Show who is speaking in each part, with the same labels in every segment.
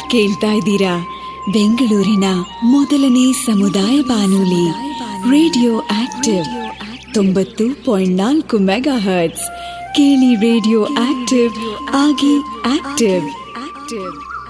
Speaker 1: ಕೇಳ್ತಾ ಇದ್ದೀರಾ ಬೆಂಗಳೂರಿನ ಮೊದಲನೇ ಸಮುದಾಯ ಬಾನುಲಿ ರೇಡಿಯೋ ಆಕ್ಟಿವ್ ತೊಂಬತ್ತು ಪಾಯಿಂಟ್ ನಾಲ್ಕು ಮೆಗಾ ಹರ್ಟ್ಸ್ ಕೇಳಿ ರೇಡಿಯೋ ಆಕ್ಟಿವ್ ಆಗಿ ಆಕ್ಟಿವ್ ಆಕ್ಟಿವ್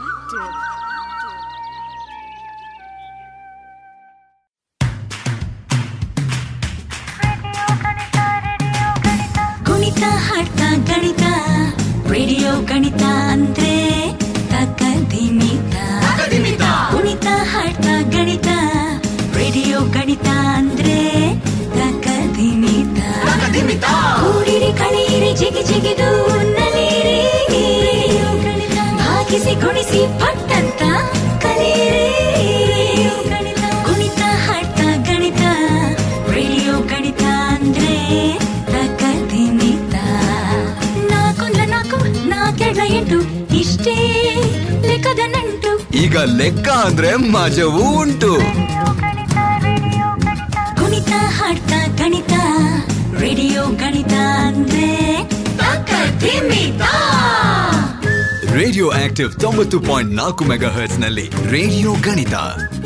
Speaker 2: ಕುಣಿತ ಹಾಡ್ತ ಗಣಿತ ರೇಡಿಯೋ ಗಣಿತ ಅಂದ್ರೆ ತಕದಿಮಿತ ಕುಣಿತ ಹಾಡ್ತ ಗಣಿತ ರೇಡಿಯೋ ಗಣಿತ ಅಂದ್ರೆ ತಕದಿಮಿತ ಕೂಡಿರಿ ಕಳೆಯಿರಿ ಜಿಗಿ ಜಿಗಿದು ನಲಿಯಿರಿ ರೇಡಿಯೋ ಗಣಿತ ಭಾಗಿಸಿ ಗುಣಿಸಿ ಪಟ್ಟಂತ ಕಲಿಯಿರಿ ಗಣಿತ ಕುಣಿತ ಹಾಡ್ತ ಗಣಿತ ರೇಡಿಯೋ ಗಣಿತ ಅಂದ್ರೆ ತಕದಿಮಿತ ನಾಕೊಂಡ್ಲ ನಾಲ್ಕು ನಾಲ್ಕೆರಡ್ಲ ಎಂಟು ಇಷ್ಟೇ ಲೆಕ್ಕದ ನಂಟು
Speaker 3: ಈಗ ಲೆಕ್ಕ ಅಂದ್ರೆ ಮಜವೂ ಉಂಟು
Speaker 2: ಕುಣಿತ ಹಾಡ್ತ ಗಣಿತ ರೇಡಿಯೋ ಗಣಿತ ಅಂದ್ರೆ ತಕದಿಮಿತ
Speaker 3: ರೇಡಿಯೋ ಆಕ್ಟಿವ್ ತೊಂಬತ್ತು ಪಾಯಿಂಟ್ ನಾಲ್ಕು ಮೆಗಾ ಹರ್ಟ್ಸ್ ನಲ್ಲಿ ರೇಡಿಯೋ ಗಣಿತ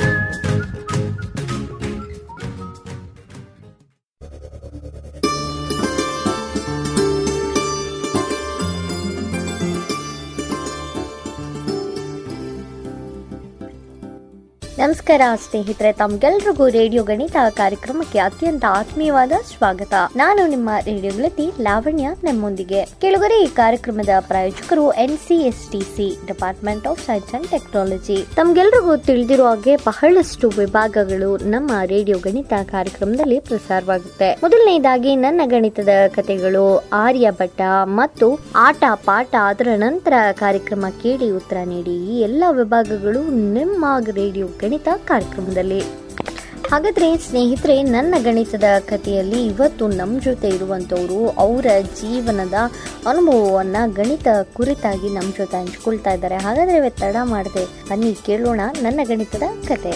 Speaker 4: ನಮಸ್ಕಾರ ಸ್ನೇಹಿತರೆ ತಮ್ಗೆಲ್ರಿಗೂ ರೇಡಿಯೋ ಗಣಿತ ಕಾರ್ಯಕ್ರಮಕ್ಕೆ ಅತ್ಯಂತ ಆತ್ಮೀಯವಾದ ಸ್ವಾಗತ ನಾನು ನಿಮ್ಮ ರೇಡಿಯೋ ಗೆಳತಿ ಲಾವಣ್ಯ ನಮ್ಮೊಂದಿಗೆ ಕೆಳಗರೆ ಈ ಕಾರ್ಯಕ್ರಮದ ಪ್ರಾಯೋಜಕರು N C S T C department of science and technology ತಮ್ಗೆಲ್ರಿಗೂ ತಿಳಿದಿರುವ ಹಾಗೆ ಬಹಳಷ್ಟು ವಿಭಾಗಗಳು ನಮ್ಮ ರೇಡಿಯೋ ಗಣಿತ ಕಾರ್ಯಕ್ರಮದಲ್ಲಿ ಪ್ರಸಾರವಾಗುತ್ತೆ ಮೊದಲನೇದಾಗಿ ನನ್ನ ಗಣಿತದ ಕಥೆಗಳು ಆರ್ಯಭಟ್ಟ ಮತ್ತು ಆಟ ಪಾಠ ಅದರ ನಂತರ ಕಾರ್ಯಕ್ರಮ ಕೇಳಿ ಉತ್ತರ ನೀಡಿ ಈ ಎಲ್ಲ ವಿಭಾಗಗಳು ನಿಮ್ಮ ರೇಡಿಯೋ ಗಣಿತ ಕಾರ್ಯಕ್ರಮದಲ್ಲಿ ಹಾಗಾದ್ರೆ ಸ್ನೇಹಿತರೆ ನನ್ನ ಗಣಿತದ ಕಥೆಯಲ್ಲಿ ಇವತ್ತು ನಮ್ಮ ಜೊತೆ ಇರುವಂತವರು ಅವರ ಜೀವನದ ಅನುಭವವನ್ನ ಗಣಿತ ಕುರಿತಾಗಿ ನಮ್ಮ ಜೊತೆ ಹಂಚ್ಕೊಳ್ತಾ ಇದ್ದಾರೆ ಹಾಗಾದ್ರೆ ತಡ ಮಾಡದೆ ಬನ್ನಿ ಕೇಳೋಣ ನನ್ನ ಗಣಿತದ ಕತೆ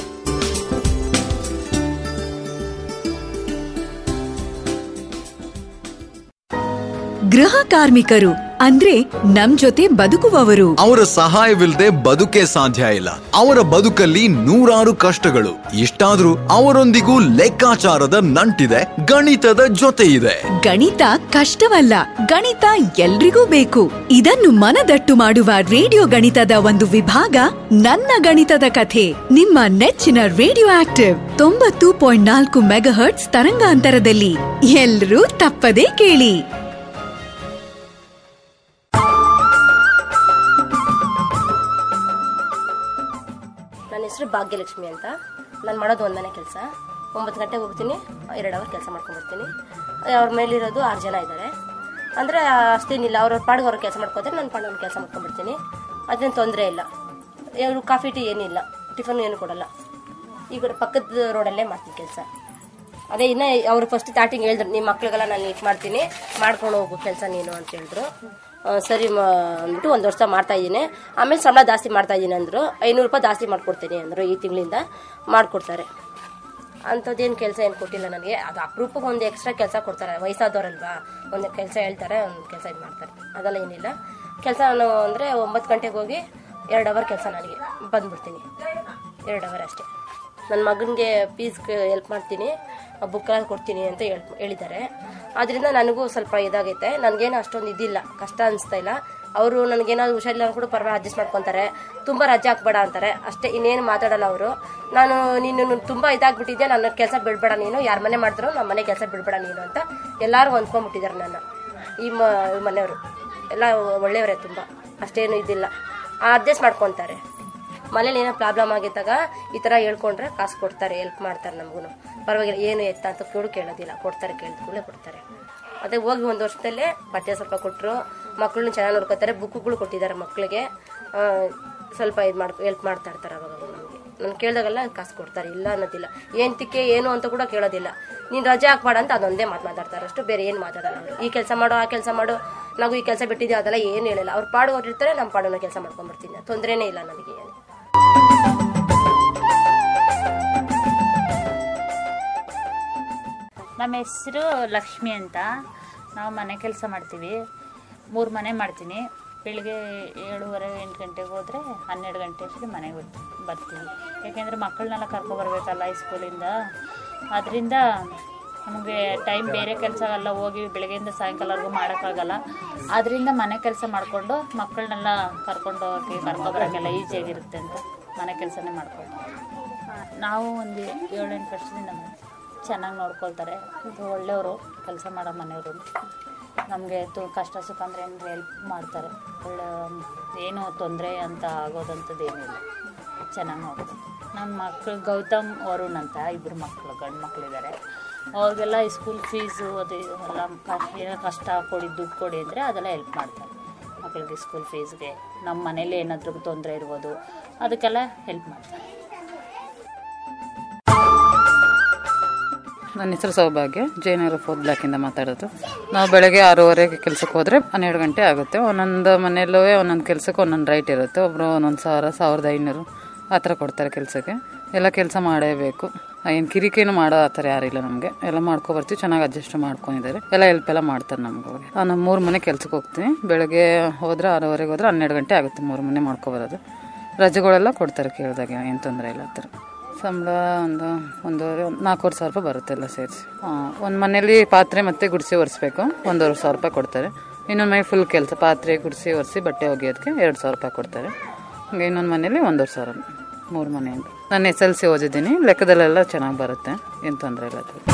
Speaker 1: ಗೃಹ ಕಾರ್ಮಿಕರು ಅಂದ್ರೆ ನಮ್ ಜೊತೆ ಬದುಕುವವರು
Speaker 3: ಅವರ ಸಹಾಯವಿಲ್ಲದೆ ಬದುಕೇ ಸಾಧ್ಯ ಇಲ್ಲ ಅವರ ಬದುಕಲ್ಲಿ ನೂರಾರು ಕಷ್ಟಗಳು ಇಷ್ಟಾದ್ರೂ ಅವರೊಂದಿಗೂ ಲೆಕ್ಕಾಚಾರದ ನಂಟಿದೆ ಗಣಿತದ ಜೊತೆ ಇದೆ
Speaker 1: ಗಣಿತ ಕಷ್ಟವಲ್ಲ ಗಣಿತ ಎಲ್ರಿಗೂ ಬೇಕು ಇದನ್ನು ಮನದಟ್ಟು ಮಾಡುವ ರೇಡಿಯೋ ಗಣಿತದ ಒಂದು ವಿಭಾಗ ನನ್ನ ಗಣಿತದ ಕಥೆ ನಿಮ್ಮ ನೆಚ್ಚಿನ ರೇಡಿಯೋ ಆಕ್ಟಿವ್ ತೊಂಬತ್ತು ಪಾಯಿಂಟ್ ನಾಲ್ಕು ಮೆಗಾಹರ್ಟ್ಸ್ ತರಂಗಾಂತರದಲ್ಲಿ ಎಲ್ರೂ ತಪ್ಪದೇ ಕೇಳಿ
Speaker 5: ನನ್ನ ಹೆಸರು ಭಾಗ್ಯಲಕ್ಷ್ಮಿ ಅಂತ ನಾನು ಮಾಡೋದು ಒಂದನೇ ಕೆಲಸ ಒಂಬತ್ತು ಗಂಟೆಗೆ ಹೋಗ್ತೀನಿ ಎರಡು ಅವರ್ ಕೆಲಸ ಮಾಡ್ಕೊಂಡ್ಬರ್ತೀನಿ ಅವ್ರ ಮೇಲಿರೋದು ಆರು ಜನ ಇದ್ದಾರೆ ಅಂದರೆ ಅಷ್ಟೇನಿಲ್ಲ ಅವ್ರ ಪಾಡಿಗೆ ಅವ್ರ ಕೆಲಸ ಮಾಡ್ಕೋತಾರೆ ನನ್ನ ಪಾಡಿಗೆ ಕೆಲಸ ಮಾಡ್ಕೊಂಡ್ಬಿಡ್ತೀನಿ ಅದೇನು ತೊಂದರೆ ಇಲ್ಲ ಅವರು ಕಾಫಿ ಟೀ ಏನಿಲ್ಲ ಟಿಫನ್ ಏನು ಕೊಡಲ್ಲ ಈ ಕಡೆ ಪಕ್ಕದ ರೋಡಲ್ಲೇ ಮಾಡ್ತೀನಿ ಕೆಲಸ ಅದೇ ಇನ್ನು ಅವ್ರು ಫಸ್ಟ್ ಸ್ಟಾರ್ಟಿಂಗ್ ಹೇಳಿದ್ರು ನಿಮ್ಮ ಮಕ್ಳಿಗೆಲ್ಲ ನಾನು ಇದು ಮಾಡ್ತೀನಿ ಮಾಡ್ಕೊಂಡು ಹೋಗು ಕೆಲಸ ನೀನು ಅಂತ ಹೇಳಿದ್ರು ಆ, ಸರಿ ಮ ಅಂದ್ಬಿಟ್ಟು ಒಂದು ವರ್ಷ ಮಾಡ್ತಾ ಇದ್ದೀನಿ ಆಮೇಲೆ ಸಂಬಳ ಜಾಸ್ತಿ ಮಾಡ್ತಾ ಇದ್ದೀನಿ ಅಂದರು ಐನೂರು ರೂಪಾಯಿ ಜಾಸ್ತಿ ಮಾಡ್ಕೊಡ್ತೀನಿ ಅಂದರು ಈ ತಿಂಗಳಿಂದ ಮಾಡಿಕೊಡ್ತಾರೆ ಅಂಥದ್ದೇನು ಕೆಲಸ ಏನು ಕೊಟ್ಟಿಲ್ಲ ನನಗೆ ಅದು ಅಪರೂಪಕ್ಕೆ ಒಂದು ಎಕ್ಸ್ಟ್ರಾ ಕೆಲಸ ಕೊಡ್ತಾರೆ ವಯಸ್ಸಾದವ್ರಲ್ವಾ ಒಂದು ಕೆಲಸ ಹೇಳ್ತಾರೆ ಒಂದು ಕೆಲಸ ಇದು ಮಾಡ್ತಾರೆ ಅದೆಲ್ಲ ಏನಿಲ್ಲ ಕೆಲಸ ನಾನು ಅಂದರೆ ಒಂಬತ್ತು ಗಂಟೆಗೆ ಹೋಗಿ ಎರಡು ಅವರ್ ಕೆಲಸ ನನಗೆ ಬಂದ್ಬಿಡ್ತೀನಿ ಎರಡು ಅವರ್ ಅಷ್ಟೇ ನನ್ನ ಮಗನಿಗೆ ಫೀಸ್ಗೆ ಹೆಲ್ಪ್ ಮಾಡ್ತೀನಿ ಬುಕ್ ಕೊಡ್ತೀನಿ ಅಂತ ಹೇಳ್ ಹೇಳಿದ್ದಾರೆ ಅದರಿಂದ ನನಗೂ ಸ್ವಲ್ಪ ಇದಾಗೈತೆ ನನಗೇನು ಅಷ್ಟೊಂದು ಇದಿಲ್ಲ ಕಷ್ಟ ಅನಿಸ್ತಾ ಇಲ್ಲ ಅವರು ನನಗೇನಾದ್ರು ಹುಷಾರಿಲ್ಲ ಕೂಡ ಪರವಾಗಿ ಅಡ್ಜಸ್ಟ್ ಮಾಡ್ಕೊತಾರೆ ತುಂಬ ರಜೆ ಹಾಕ್ಬೇಡ ಅಂತಾರೆ ಅಷ್ಟೇ ಇನ್ನೇನು ಮಾತಾಡಲ್ಲ ಅವರು ನಾನು ನೀನು ತುಂಬ ಇದಾಗ್ಬಿಟ್ಟಿದ್ಯಾ ನನ್ನ ಕೆಲಸ ಬಿಡಬೇಡ ನೀನು ಯಾರ ಮನೆ ಮಾಡಿದ್ರು ನಮ್ಮ ಮನೆ ಕೆಲಸ ಬಿಡಬೇಡ ನೀನು ಅಂತ ಎಲ್ಲರೂ ಹೊಂದ್ಕೊಂಡ್ಬಿಟ್ಟಿದ್ದಾರೆ ನನ್ನ ಈ ಮ ಈ ಮನೆಯವರು ಎಲ್ಲ ಒಳ್ಳೆಯವರೇ ತುಂಬ ಅಷ್ಟೇನು ಇದಿಲ್ಲ ಅಡ್ಜಸ್ಟ್ ಮಾಡ್ಕೊತಾರೆ ಮನೇಲಿ ಏನೋ ಪ್ರಾಬ್ಲಮ್ ಆಗಿದ್ದಾಗ ಈ ಥರ ಹೇಳ್ಕೊಂಡ್ರೆ ಕಾಸು ಕೊಡ್ತಾರೆ ಹೆಲ್ಪ್ ಮಾಡ್ತಾರೆ ನಮಗೂ ಪರವಾಗಿಲ್ಲ ಏನು ಎತ್ತ ಅಂತ ಕೇಳು ಕೇಳೋದಿಲ್ಲ ಕೊಡ್ತಾರೆ ಕೇಳಿದ ಕೂಡಲೇ ಕೊಡ್ತಾರೆ ಅದೇ ಹೋಗಿ ಒಂದು ವರ್ಷದಲ್ಲೇ ಬಟ್ಟೆ ಸ್ವಲ್ಪ ಕೊಟ್ಟರು ಮಕ್ಕಳನ್ನ ಚೆನ್ನಾಗಿ ನೋಡ್ಕೋತಾರೆ ಬುಕ್ಗಳು ಕೊಟ್ಟಿದ್ದಾರೆ ಮಕ್ಕಳಿಗೆ ಸ್ವಲ್ಪ ಇದು ಮಾಡಿ ಹೆಲ್ಪ್ ಮಾಡ್ತಾ ಇರ್ತಾರೆ ಅವಾಗ ನಮಗೆ ನಾನು ಕೇಳಿದಾಗೆಲ್ಲ ಕಾಸು ಕೊಡ್ತಾರೆ ಇಲ್ಲ ಅನ್ನೋದಿಲ್ಲ ಏನು ತಿಕ್ಕೆ ಏನು ಅಂತ ಕೂಡ ಕೇಳೋದಿಲ್ಲ ನೀನು ರಜೆ ಹಾಕ್ಬೇಡ ಅಂತ ಅದೊಂದೇ ಮಾತು ಮಾತಾಡ್ತಾರೆ ಅಷ್ಟು ಬೇರೆ ಏನು ಮಾತಾಡಲ್ಲ ಅವರು ಈ ಕೆಲಸ ಮಾಡೋ ಆ ಕೆಲಸ ಮಾಡು ನಾವು ಈ ಕೆಲಸ ಬಿಟ್ಟಿದ್ದೀವಿ ಅದೆಲ್ಲ ಏನು ಹೇಳಿಲ್ಲ ಅವ್ರು ಪಾಡು ಹೊರಟಿರ್ತಾರೆ ನಮ್ಮ ಪಾಡನ್ನ ಕೆಲಸ ಮಾಡ್ಕೊಂಡ್ಬರ್ತೀನಿ ತೊಂದರೆನೇ ಇಲ್ಲ ನನಗೆ ಏನು
Speaker 6: ನಮ್ಮ ಹೆಸರು ಲಕ್ಷ್ಮಿ ಅಂತ ನಾವು ಮನೆ ಕೆಲಸ ಮಾಡ್ತೀವಿ ಮೂರು ಮನೆ ಮಾಡ್ತೀನಿ ಬೆಳಿಗ್ಗೆ ಏಳುವರೆ ಎಂಟು ಗಂಟೆಗೆ ಹೋದರೆ ಹನ್ನೆರಡು ಗಂಟೆ ಅಷ್ಟೇ ಮನೆಗೆ ಬರ್ತೀವಿ ಬರ್ತೀವಿ ಯಾಕೆಂದರೆ ಮಕ್ಕಳನ್ನೆಲ್ಲ ಕರ್ಕೊಬರ್ಬೇಕಲ್ಲ ಸ್ಕೂಲಿಂದ ಅದರಿಂದ ನಮಗೆ ಟೈಮ್ ಬೇರೆ ಕೆಲಸ ಎಲ್ಲ ಹೋಗಿ ಬೆಳಗ್ಗೆಯಿಂದ ಸಾಯಂಕಾಲವರೆಗೂ ಮಾಡೋಕ್ಕಾಗಲ್ಲ ಅದರಿಂದ ಮನೆ ಕೆಲಸ ಮಾಡಿಕೊಂಡು ಮಕ್ಕಳನ್ನೆಲ್ಲ ಕರ್ಕೊಂಡು ಹೋಗಿ ಕರ್ಕೊಬರೋಕ್ಕೆಲ್ಲ ಈಸಿಯಾಗಿರುತ್ತೆ ಅಂತ ಮನೆ ಕೆಲಸನೇ ಮಾಡ್ಕೊಂಡು ನಾವು ಒಂದು ಏಳೆಂಟು ವರ್ಷದಿಂದ ಚೆನ್ನಾಗಿ ನೋಡ್ಕೊಳ್ತಾರೆ ಇದು ಒಳ್ಳೆಯವರು ಕೆಲಸ ಮಾಡೋ ಮನೆಯವರು ನಮಗೆ ತು ಕಷ್ಟ ಸುಖ ಅಂದರೆ ಏನು ಹೆಲ್ಪ್ ಮಾಡ್ತಾರೆ ಒಳ್ಳೆ ಏನು ತೊಂದರೆ ಅಂತ ಆಗೋದಂಥದ್ದು ಏನಿಲ್ಲ ಚೆನ್ನಾಗಿ ನೋಡ್ತಾರೆ ನಮ್ಮ ಮಕ್ಕಳು ಗೌತಮ್ ವರುಣ್ ಅಂತ ಇಬ್ಬರು ಮಕ್ಕಳು ಗಂಡು ಮಕ್ಕಳಿದ್ದಾರೆ ಅವ್ರಿಗೆಲ್ಲ ಸ್ಕೂಲ್ ಫೀಸು ಅದು ಇದು ಎಲ್ಲ ಕ- ಏನೋ ಕಷ್ಟ ಕೊಡಿ ದುಡ್ಡು ಕೊಡಿ ಅಂದರೆ ಅದೆಲ್ಲ ಹೆಲ್ಪ್ ಮಾಡ್ತಾರೆ ಮಕ್ಕಳಿಗೆ ಸ್ಕೂಲ್ ಫೀಸ್ಗೆ ನಮ್ಮ ಮನೇಲಿ ಏನಾದರೂ ತೊಂದರೆ ಇರ್ಬೋದು ಅದಕ್ಕೆಲ್ಲ ಹೆಲ್ಪ್ ಮಾಡ್ತಾರೆ
Speaker 7: ನನ್ನ ಹೆಸರು ಸೌಭಾಗ್ಯ ಜಯನಗರ ಫೋರ್ ಬ್ಲಾಕಿಂದ ಮಾತಾಡೋದು ನಾವು ಬೆಳಗ್ಗೆ ಆರೂವರೆಗೆ ಕೆಲಸಕ್ಕೆ ಹೋದರೆ ಹನ್ನೆರಡು ಗಂಟೆ ಆಗುತ್ತೆ ಒಂದೊಂದು ಮನೆಯಲ್ಲೂ ಒಂದೊಂದು ಕೆಲಸಕ್ಕೆ ಒಂದೊಂದು ರೈಟ್ ಇರುತ್ತೆ ಒಬ್ಬರು ಒಂದೊಂದು ಸಾವಿರ ಸಾವಿರದ ಐನೂರು ಆ ಥರ ಕೊಡ್ತಾರೆ ಕೆಲಸಕ್ಕೆ ಎಲ್ಲ ಕೆಲಸ ಮಾಡಲೇಬೇಕು ಏನು ಕಿರಿಕಿರಿನೂ ಮಾಡೋ ಆ ಥರ ಯಾರಿಲ್ಲ ನಮಗೆ ಎಲ್ಲ ಮಾಡ್ಕೊಬರ್ತೀವಿ ಚೆನ್ನಾಗಿ ಅಡ್ಜಸ್ಟ್ ಮಾಡ್ಕೊಂಡಿದ್ದಾರೆ ಎಲ್ಲ ಹೆಲ್ಪ್ ಎಲ್ಲ ಮಾಡ್ತಾರೆ ನಮ್ಗೆ ಅವ್ರಿಗೆ ನಾನು ಮೂರು ಮನೆ ಕೆಲ್ಸಕ್ಕೆ ಹೋಗ್ತೀನಿ ಬೆಳಗ್ಗೆ ಹೋದ್ರೆ ಆರೂವರೆಗೆ ಹೋದ್ರೆ ಹನ್ನೆರಡು ಗಂಟೆ ಆಗುತ್ತೆ ಮೂರು ಮನೆ ಮಾಡ್ಕೊಬರೋದು ರಜೆಗಳೆಲ್ಲ ಕೊಡ್ತಾರೆ ಕೇಳಿದಾಗ ಏನು ತೊಂದರೆ ಇಲ್ಲ ಆ ಥರ ಸಂಬಳ ಒಂದು ಒಂದೂವರೆ ಒಂದು ನಾಲ್ಕೂವರೆ ಸಾವಿರ ರೂಪಾಯಿ ಬರುತ್ತೆ ಎಲ್ಲ ಸೇರಿಸಿ ಒಂದು ಮನೇಲಿ ಪಾತ್ರೆ ಮತ್ತು ಗುಡಿಸಿ ಒರೆಸ್ಬೇಕು ಒಂದೂವರೆ ಸಾವಿರ ರೂಪಾಯಿ ಕೊಡ್ತಾರೆ ಇನ್ನೊಂದು ಮನೆ ಫುಲ್ ಕೆಲಸ ಪಾತ್ರೆ ಗುಡಿಸಿ ಒರೆಸಿ ಬಟ್ಟೆ ಒಗೆಯೋದಕ್ಕೆ ಎರಡು ಸಾವಿರ ರೂಪಾಯಿ ಕೊಡ್ತಾರೆ ಹಂಗೆ ಇನ್ನೊಂದು ಮನೇಲಿ ಒಂದೂವರೆ ಸಾವಿರ ಮೂರು ಮನೆಯಿಂದ ನಾನು ಎಸ್ ಎಲ್ ಸಿ ಓದಿದ್ದೀನಿ ಲೆಕ್ಕದಲ್ಲೆಲ್ಲ ಚೆನ್ನಾಗಿ ಬರುತ್ತೆ ಏನು ತೊಂದರೆ ಇಲ್ಲ ಅದು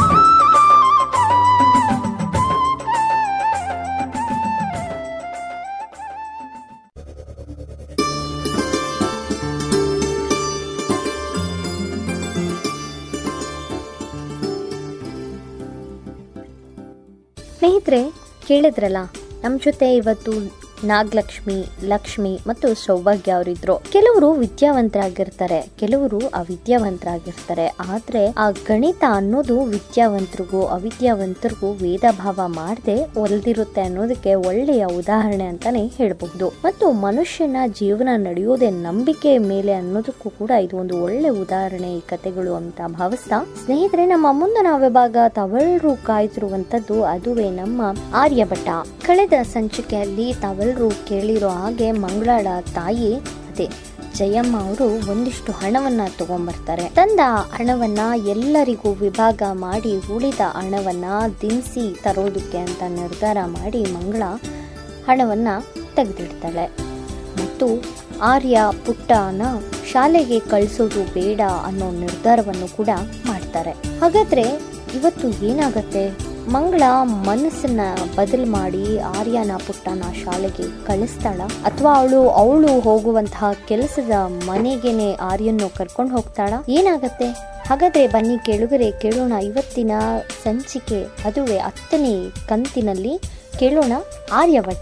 Speaker 4: ಸ್ನೇಹಿತರೆ ಕೇಳಿದ್ರಲ್ಲ ನಮ್ಮ ಜೊತೆ ಇವತ್ತು ನಾಗಲಕ್ಷ್ಮಿ ಲಕ್ಷ್ಮಿ ಮತ್ತು ಸೌಭಾಗ್ಯ ಅವರಿದ್ರು ಕೆಲವರು ವಿದ್ಯಾವಂತರಾಗಿರ್ತಾರೆ ಕೆಲವರು ಅವಿದ್ಯಾವಂತರಾಗಿರ್ತಾರೆ ಆದ್ರೆ ಆ ಗಣಿತ ಅನ್ನೋದು ವಿದ್ಯಾವಂತರಿಗೂ ಅವಿದ್ಯಾವಂತರಿಗೂ ಭೇದ ಭಾವ ಮಾಡದೆ ಒಲ್ದಿರುತ್ತೆ ಅನ್ನೋದಕ್ಕೆ ಒಳ್ಳೆಯ ಉದಾಹರಣೆ ಅಂತಾನೆ ಹೇಳಬಹುದು ಮತ್ತು ಮನುಷ್ಯನ ಜೀವನ ನಡೆಯೋದೇ ನಂಬಿಕೆ ಮೇಲೆ ಅನ್ನೋದಕ್ಕೂ ಕೂಡ ಇದು ಒಂದು ಒಳ್ಳೆ ಉದಾಹರಣೆ ಈ ಕಥೆಗಳು ಅಂತ ಭಾವಿಸ್ತಾ ಸ್ನೇಹಿತರೆ ನಮ್ಮ ಮುಂದಿನ ವಿಭಾಗ ತಾವೆಲ್ಲರೂ ಕಾಯ್ತಿರುವಂತದ್ದು ಅದುವೇ ನಮ್ಮ ಆರ್ಯಭಟ ಕಳೆದ ಸಂಚಿಕೆಯಲ್ಲಿ ತಾವೆಲ್ಲರೂ ಕೇಳಿರೋ ಹಾಗೆ ಮಂಗಳಾಳ ತಾಯಿ ಅದೇ ಜಯಮ್ಮ ಅವರು ಒಂದಿಷ್ಟು ಹಣವನ್ನ ತಗೊಂಡ್ಬರ್ತಾರೆ ತಂದ ಹಣವನ್ನ ಎಲ್ಲರಿಗೂ ವಿಭಾಗ ಮಾಡಿ ಉಳಿದ ಹಣವನ್ನ ದಿನಸಿ ತರೋದಕ್ಕೆ ಅಂತ ನಿರ್ಧಾರ ಮಾಡಿ ಮಂಗಳ ಹಣವನ್ನ ತೆಗೆದಿಡ್ತಾಳೆ ಮತ್ತು ಆರ್ಯ ಪುಟ್ಟನ ಶಾಲೆಗೆ ಕಳಿಸೋದು ಬೇಡ ಅನ್ನೋ ನಿರ್ಧಾರವನ್ನು ಕೂಡ ಮಾಡ್ತಾರೆ ಹಾಗಾದ್ರೆ ಇವತ್ತು ಏನಾಗತ್ತೆ ಮಂಗಳ ಮನಸ್ಸನ್ನ ಬದಲು ಮಾಡಿ ಆರ್ಯನ ಪುಟ್ಟನ ಶಾಲೆಗೆ ಕಳಿಸ್ತಾಳ ಅಥವಾ ಅವಳು ಅವಳು ಹೋಗುವಂತಹ ಕೆಲಸದ ಮನೆಗೇನೆ ಆರ್ಯನ್ನು ಕರ್ಕೊಂಡು ಹೋಗ್ತಾಳ ಏನಾಗತ್ತೆ ಹಾಗಾದ್ರೆ ಬನ್ನಿ ಕೇಳುಗರೆ ಕೇಳೋಣ ಇವತ್ತಿನ ಸಂಚಿಕೆ ಅದುವೇ ಹತ್ತನೇ ಕಂತಿನಲ್ಲಿ ಕೇಳೋಣ ಆರ್ಯವಟ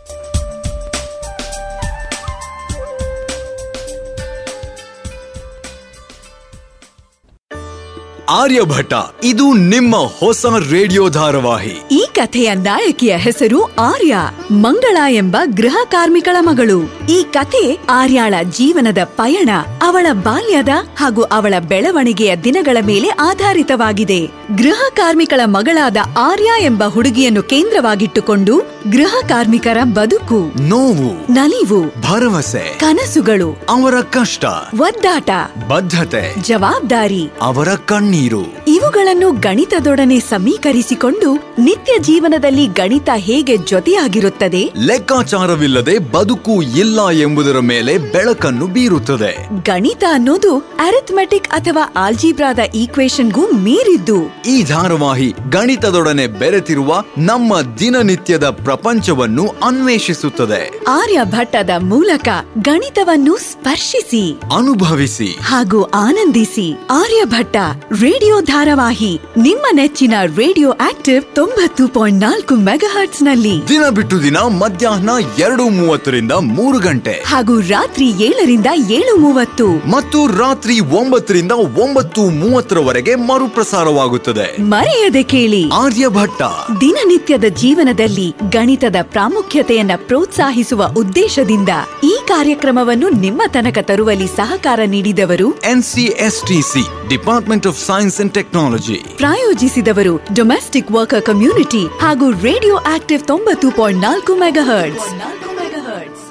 Speaker 3: ಆರ್ಯಭಟ ಇದು ನಿಮ್ಮ ಹೊಸ ರೇಡಿಯೋ ಧಾರಾವಾಹಿ
Speaker 1: ಈ ಕಥೆಯ ನಾಯಕಿಯ ಹೆಸರು ಆರ್ಯ ಮಂಗಳ ಎಂಬ ಗೃಹ ಕಾರ್ಮಿಕಳ ಮಗಳು ಈ ಕಥೆ ಆರ್ಯಾಳ ಜೀವನದ ಪಯಣ ಅವಳ ಬಾಲ್ಯದ ಹಾಗೂ ಅವಳ ಬೆಳವಣಿಗೆಯ ದಿನಗಳ ಮೇಲೆ ಆಧಾರಿತವಾಗಿದೆ ಗೃಹ ಕಾರ್ಮಿಕಳ ಮಗಳಾದ ಆರ್ಯ ಎಂಬ ಹುಡುಗಿಯನ್ನು ಕೇಂದ್ರವಾಗಿಟ್ಟುಕೊಂಡು ಗೃಹ ಕಾರ್ಮಿಕರ ಬದುಕು
Speaker 3: ನೋವು
Speaker 1: ನಲಿವು
Speaker 3: ಭರವಸೆ
Speaker 1: ಕನಸುಗಳು
Speaker 3: ಅವರ ಕಷ್ಟ
Speaker 1: ಒದ್ದಾಟ
Speaker 3: ಬದ್ಧತೆ
Speaker 1: ಜವಾಬ್ದಾರಿ
Speaker 3: ಅವರ ಕಣ್ಣೀರು
Speaker 1: ಇವುಗಳನ್ನು ಗಣಿತದೊಡನೆ ಸಮೀಕರಿಸಿಕೊಂಡು ನಿತ್ಯ ಜೀವನದಲ್ಲಿ ಗಣಿತ ಹೇಗೆ ಜೊತೆಯಾಗಿರುತ್ತದೆ
Speaker 3: ಲೆಕ್ಕಾಚಾರವಿಲ್ಲದೆ ಬದುಕು ಇಲ್ಲ ಎಂಬುದರ ಮೇಲೆ ಬೆಳಕನ್ನು ಬೀರುತ್ತದೆ
Speaker 1: ಗಣಿತ ಅನ್ನೋದು ಅರಿಥಮೆಟಿಕ್ ಅಥವಾ ಆಲ್ಜಿಬ್ರಾದ ಈಕ್ವೇಶನ್ಗೂ ಮೀರಿದ್ದು
Speaker 3: ಈ ಧಾರಾವಾಹಿ ಗಣಿತದೊಡನೆ ಬೆರೆತಿರುವ ನಮ್ಮ ದಿನನಿತ್ಯದ ಪ್ರಪಂಚವನ್ನು ಅನ್ವೇಷಿಸುತ್ತದೆ
Speaker 1: ಆರ್ಯಭಟ್ಟದ ಮೂಲಕ ಗಣಿತವನ್ನು ಸ್ಪರ್ಶಿಸಿ
Speaker 3: ಅನುಭವಿಸಿ
Speaker 1: ಹಾಗೂ ಆನಂದಿಸಿ ಆರ್ಯಭಟ್ಟ ರೇಡಿಯೋ ಧಾರಾವಾಹಿ ನಿಮ್ಮ ನೆಚ್ಚಿನ ರೇಡಿಯೋ ಆಕ್ಟಿವ್ ತೊಂಬತ್ತು ಪಾಯಿಂಟ್ ನಾಲ್ಕು ಮೆಗಾಹರ್ಟ್ಸ್ ನಲ್ಲಿ
Speaker 3: ದಿನ ಬಿಟ್ಟು ದಿನ ಮಧ್ಯಾಹ್ನ ಎರಡು ಮೂವತ್ತರಿಂದ ಮೂರು ಗಂಟೆ
Speaker 1: ಹಾಗೂ ರಾತ್ರಿ ಏಳರಿಂದ ಏಳು ಮೂವತ್ತು
Speaker 3: ಮತ್ತು ರಾತ್ರಿ ಒಂಬತ್ತರಿಂದ ಒಂಬತ್ತು ಮೂವತ್ತರವರೆಗೆ ಮರುಪ್ರಸಾರವಾಗುತ್ತದೆ
Speaker 1: ಮರೆಯದೆ ಕೇಳಿ
Speaker 3: ಆರ್ಯಭಟ್ಟ
Speaker 1: ದಿನನಿತ್ಯದ ಜೀವನದಲ್ಲಿ ಗಣಿತದ ಪ್ರಾಮುಖ್ಯತೆಯನ್ನ ಪ್ರೋತ್ಸಾಹಿಸುವ ಉದ್ದೇಶದಿಂದ ಈ ಕಾರ್ಯಕ್ರಮವನ್ನು ನಿಮ್ಮ ತನಕ ತರುವಲ್ಲಿ ಸಹಕಾರ ನೀಡಿದವರು
Speaker 3: NCSTC department of science and technology
Speaker 1: ಪ್ರಾಯೋಜಿಸಿದವರು ಡೊಮೆಸ್ಟಿಕ್ ವರ್ಕರ್ ಕಮ್ಯುನಿಟಿ ಹಾಗೂ ರೇಡಿಯೋ ಆಕ್ಟಿವ್ ತೊಂಬತ್ತು ಪಾಯಿಂಟ್ ನಾಲ್ಕು ಮೆಗಾಹರ್ಟ್ಸ್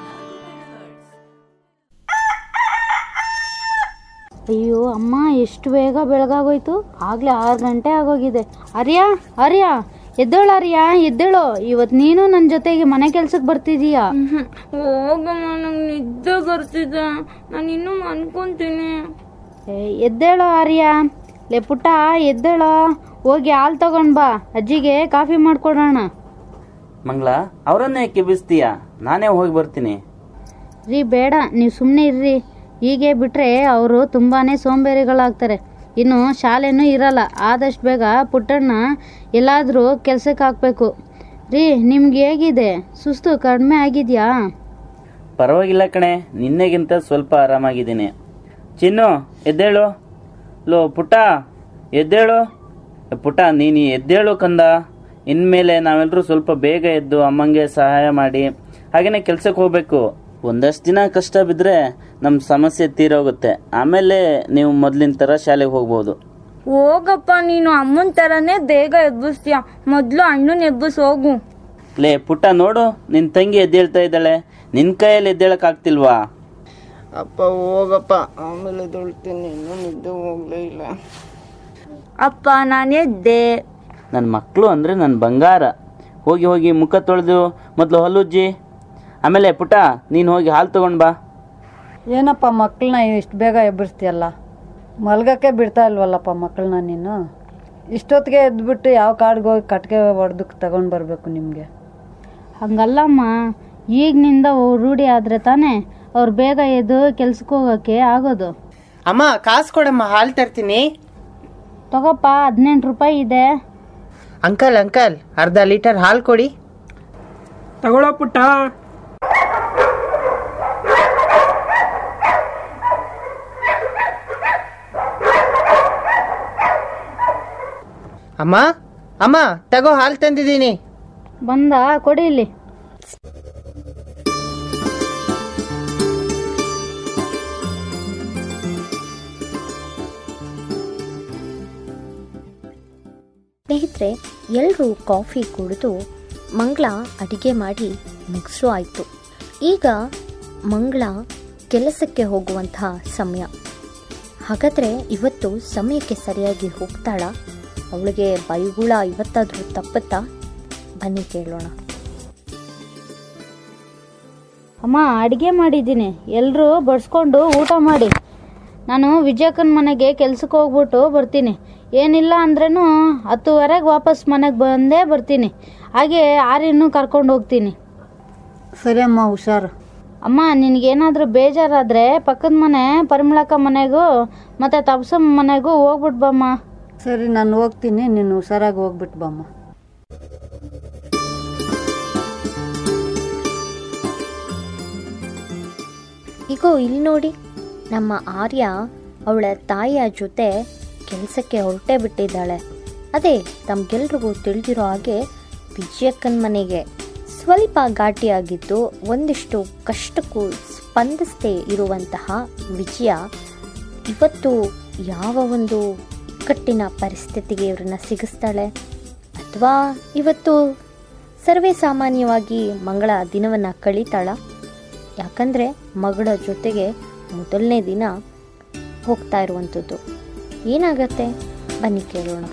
Speaker 8: ಅಯ್ಯೋ ಅಮ್ಮ ಎಷ್ಟು ಬೇಗ ಬೆಳಗಾಗೋಯ್ತು ಆಗ್ಲೇ ಆರು ಗಂಟೆ ಆಗೋಗಿದೆ ಅರ್ಯ ಅರ್ಯ ಎದ್ದೇಳು ಅರ್ಯ ಎದ್ದೇಳು ಇವತ್ತು ನೀನು ನನ್ನ ಜೊತೆಗೆ ಮನೆ ಕೆಲ್ಸಕ್ಕೆ ಬರ್ತಿದೀಯಾ
Speaker 9: ಹೋಗಮ್ಮ ನಂಗೆ ನಿದ್ದೆ ಬರ್ತಿದೆ ನಾನು ಇನ್ನೂ ಅನ್ಕೊಂತೀನಿ
Speaker 8: ಏ, ಎದ್ದೇಳು ಆರ್ಯ ಲೇ ಪುಟ್ಟ ಎದ್ದೇಳು ಹೋಗಿ ಹಾಲು ತಗೊಂಡ್ ಬಾ ಅಜ್ಜಿಗೆ ಕಾಫಿ ಮಾಡ್ಕೊಡೋಣ
Speaker 10: ಮಂಗಳ ಅವರನ್ನೇ ಕೆಬ್ಬಿಸ್ತೀಯಾ ನಾನೇ ಹೋಗಿ ಬರ್ತೀನಿ
Speaker 8: ರೀ ಬೇಡ ನೀವು ಸುಮ್ಮನೆ ಇರ್ರಿ ಹೀಗೆ ಬಿಟ್ರೆ ಅವರು ತುಂಬಾನೇ ಸೋಂಬೇರಿಗಳಾಗ್ತಾರೆ ಇನ್ನು ಶಾಲೆನೂ ಇರಲ್ಲ ಆದಷ್ಟು ಬೇಗ ಪುಟ್ಟಣ್ಣ ಎಲ್ಲಾದರೂ ಕೆಲ್ಸಕ್ಕೆ ಹಾಕ್ಬೇಕು ರೀ ನಿಮ್ಗೆ ಹೇಗಿದೆ ಸುಸ್ತು ಕಡಿಮೆ ಆಗಿದ್ಯಾ
Speaker 10: ಪರವಾಗಿಲ್ಲ ಕಣೆ ನಿನ್ನೆಗಿಂತ ಸ್ವಲ್ಪ ಆರಾಮಾಗಿದ್ದೀನಿ ಚಿನ್ನು ಎದ್ದೇಳು ಲೋ ಪುಟ್ಟ ಎದ್ದೇಳು ಏ, ಪುಟ್ಟ ನೀನು ಎದ್ದೇಳು ಕಂದ ಇನ್ಮೇಲೆ ನಾವೆಲ್ಲರೂ ಸ್ವಲ್ಪ ಬೇಗ ಎದ್ದು ಅಮ್ಮಂಗೆ ಸಹಾಯ ಮಾಡಿ ಹಾಗೇನೆ ಕೆಲ್ಸಕ್ಕೆ ಹೋಗ್ಬೇಕು ಒಂದಷ್ಟು ದಿನ ಕಷ್ಟ ಬಿದ್ದರೆ ನಮ್ಮ ಸಮಸ್ಯೆ ತೀರೋಗುತ್ತೆ ಆಮೇಲೆ ನೀವು ಮೊದಲಿನ ಥರ ಶಾಲೆಗೆ ಹೋಗ್ಬೋದು
Speaker 9: ಹೋಗಪ್ಪ ನೀನು ಅಮ್ಮನ ಥರನೇ ಬೇಗ ಎಬ್ಬಿಸ್ತೀಯ ಮೊದಲು ಅಣ್ಣನ ಎಬ್ಬಿಸ್ ಹೋಗು
Speaker 10: ಲೇ ಪುಟ್ಟ ನೋಡು ನಿನ್ನ ತಂಗಿ ಎದ್ದೇಳ್ತಾ ಇದ್ದಾಳೆ ನಿನ್ನ ಕೈಯಲ್ಲಿ ಎದ್ದೇಳಕ್ ಆಗ್ತಿಲ್ವಾ
Speaker 11: ಅಪ್ಪ ಹೋಗಪ್ಪ ಆಮೇಲೆ ದೊಳ್ತೀನಿ ಇನ್ನೂ ನಿದ್ದೆ ಹೋಗ್ಲೇ ಇಲ್ಲ
Speaker 9: ಅಪ್ಪ ನಾನು ಎದ್ದೆ
Speaker 10: ನನ್ನ ಮಕ್ಕಳು ಅಂದರೆ ನನ್ನ ಬಂಗಾರ ಹೋಗಿ ಹೋಗಿ ಮುಖ ತೊಳೆದು ಮೊದಲು ಹಲ್ಲುಜ್ಜಿ ಆಮೇಲೆ ಪುಟ್ಟ ನೀನು ಹೋಗಿ ಹಾಲು ತಗೊಂಡು ಬಾ
Speaker 12: ಏನಪ್ಪ ಮಕ್ಕಳನ್ನ ಇಷ್ಟು ಬೇಗ ಎಬ್ಬರಿಸ್ತೀಯಲ್ಲ ಮಲ್ಗಕ್ಕೆ ಬಿಡ್ತಾ ಇಲ್ವಲ್ಲಪ್ಪ ಮಕ್ಕಳನ್ನ ನೀನು ಇಷ್ಟೊತ್ತಿಗೆ ಎದ್ಬಿಟ್ಟು ಯಾವ ಕಾಡಿಗೆ ಹೋಗಿ ಕಟ್ಗೆ ಹೊಡೆದಕ್ಕೆ ತಗೊಂಡು ಬರಬೇಕು ನಿಮಗೆ
Speaker 8: ಹಂಗಲ್ಲಮ್ಮ ಈಗಿನಿಂದ ರೂಢಿ ಆದ್ರೆ ತಾನೇ ಅವ್ರು ಬೇಗ ಎದ್ದು ಕೆಲ್ಸಕ್ಕೆ ಹೋಗೋಕ್ಕೆ ಆಗೋದು
Speaker 11: ಅಮ್ಮ ಕಾಸು ಕೊಡಮ್ಮ ಹಾಲು ತರ್ತೀನಿ
Speaker 8: ತಗೋಪ್ಪ ಹದಿನೆಂಟು ರೂಪಾಯಿ ಇದೆ
Speaker 11: ಅಂಕಲ್ ಅಂಕಲ್ ಅರ್ಧ ಲೀಟರ್ ಹಾಲು ಕೊಡಿ
Speaker 13: ತಗೊಳ್ಳೋ ಪುಟ್ಟ
Speaker 11: ಅಮ್ಮ ಅಮ್ಮ ತಗೋ ಹಾಲು ತಂದಿದ್ದೀನಿ
Speaker 8: ಬಂದ ಕೊಡಿ ಇಲ್ಲಿ
Speaker 4: ಸ್ನೇಹಿತರೆ ಎಲ್ಲರೂ ಕಾಫಿ ಕುಡಿದು ಮಂಗಳ ಅಡಿಗೆ ಮಾಡಿ ಮುಗಿಸು ಆಯಿತು ಈಗ ಮಂಗಳ ಕೆಲಸಕ್ಕೆ ಹೋಗುವಂತಹ ಸಮಯ ಹಾಗಾದರೆ ಇವತ್ತು ಸಮಯಕ್ಕೆ ಸರಿಯಾಗಿ ಹೋಗ್ತಾಳ ಅವಳಿಗೆ ಬೈಗುಳ ಇವತ್ತಾದರೂ ತಪ್ಪುತ್ತಾ ಬನ್ನಿ ಕೇಳೋಣ
Speaker 8: ಅಮ್ಮ ಅಡಿಗೆ ಮಾಡಿದ್ದೀನಿ ಎಲ್ಲರೂ ಬಡಿಸ್ಕೊಂಡು ಊಟ ಮಾಡಿ ನಾನು ವಿಜಯಕ್ಕನ ಮನೆಗೆ ಕೆಲ್ಸಕ್ಕೆ ಹೋಗ್ಬಿಟ್ಟು ಬರ್ತೀನಿ ಏನಿಲ್ಲ ಅಂದ್ರೂ ಹತ್ತುವರೆಗೆ ವಾಪಸ್ ಮನೆಗೆ ಬಂದೇ ಬರ್ತೀನಿ ಹಾಗೆ ಆರ್ಯನೂ ಕರ್ಕೊಂಡು ಹೋಗ್ತೀನಿ
Speaker 12: ಸರಿ ಅಮ್ಮ ಹುಷಾರು
Speaker 8: ಅಮ್ಮ ನಿನಗೇನಾದರೂ ಬೇಜಾರಾದರೆ ಪಕ್ಕದ ಮನೆ ಪರಿಮಳಕ್ಕ ಮನೆಗೂ ಮತ್ತು ತಪ್ಸಮ್ಮ ಮನೆಗೂ ಹೋಗ್ಬಿಟ್ಟು ಬಮ್ಮ
Speaker 12: ಸರಿ ನಾನು ಹೋಗ್ತೀನಿ ನೀನು ಹುಷಾರಾಗಿ ಹೋಗ್ಬಿಟ್ಟು ಬಮ್ಮ
Speaker 4: ಈಗೋ ಇಲ್ಲಿ ನೋಡಿ ನಮ್ಮ ಆರ್ಯ ಅವಳ ತಾಯಿಯ ಜೊತೆ ಕೆಲಸಕ್ಕೆ ಹೊರಟೇ ಬಿಟ್ಟಿದ್ದಾಳೆ ಅದೇ ತಮ್ಗೆಲ್ರಿಗೂ ತಿಳಿದಿರೋ ಹಾಗೆ ವಿಜಯಕ್ಕನ ಮನೆಗೆ ಸ್ವಲ್ಪ ಘಾಟಿಯಾಗಿದ್ದು ಒಂದಿಷ್ಟು ಕಷ್ಟಕ್ಕೂ ಸ್ಪಂದಿಸದೇ ಇರುವಂತಹ ವಿಜಯ ಇವತ್ತು ಯಾವ ಒಂದು ಇಕ್ಕಟ್ಟಿನ ಪರಿಸ್ಥಿತಿಗೆ ಇವ್ರನ್ನ ಸಿಗಿಸ್ತಾಳೆ ಅಥವಾ ಇವತ್ತು ಸರ್ವೇ ಸಾಮಾನ್ಯವಾಗಿ ಮಂಗಳ ದಿನವನ್ನು ಕಳೀತಾಳ ಯಾಕಂದರೆ ಮಗಳ ಜೊತೆಗೆ ಮೊದಲನೇ ದಿನ ಹೋಗ್ತಾ ಇರುವಂಥದ್ದು ಏನಾಗತ್ತೆ ಬನ್ನಿ ಕೇಳೋಣ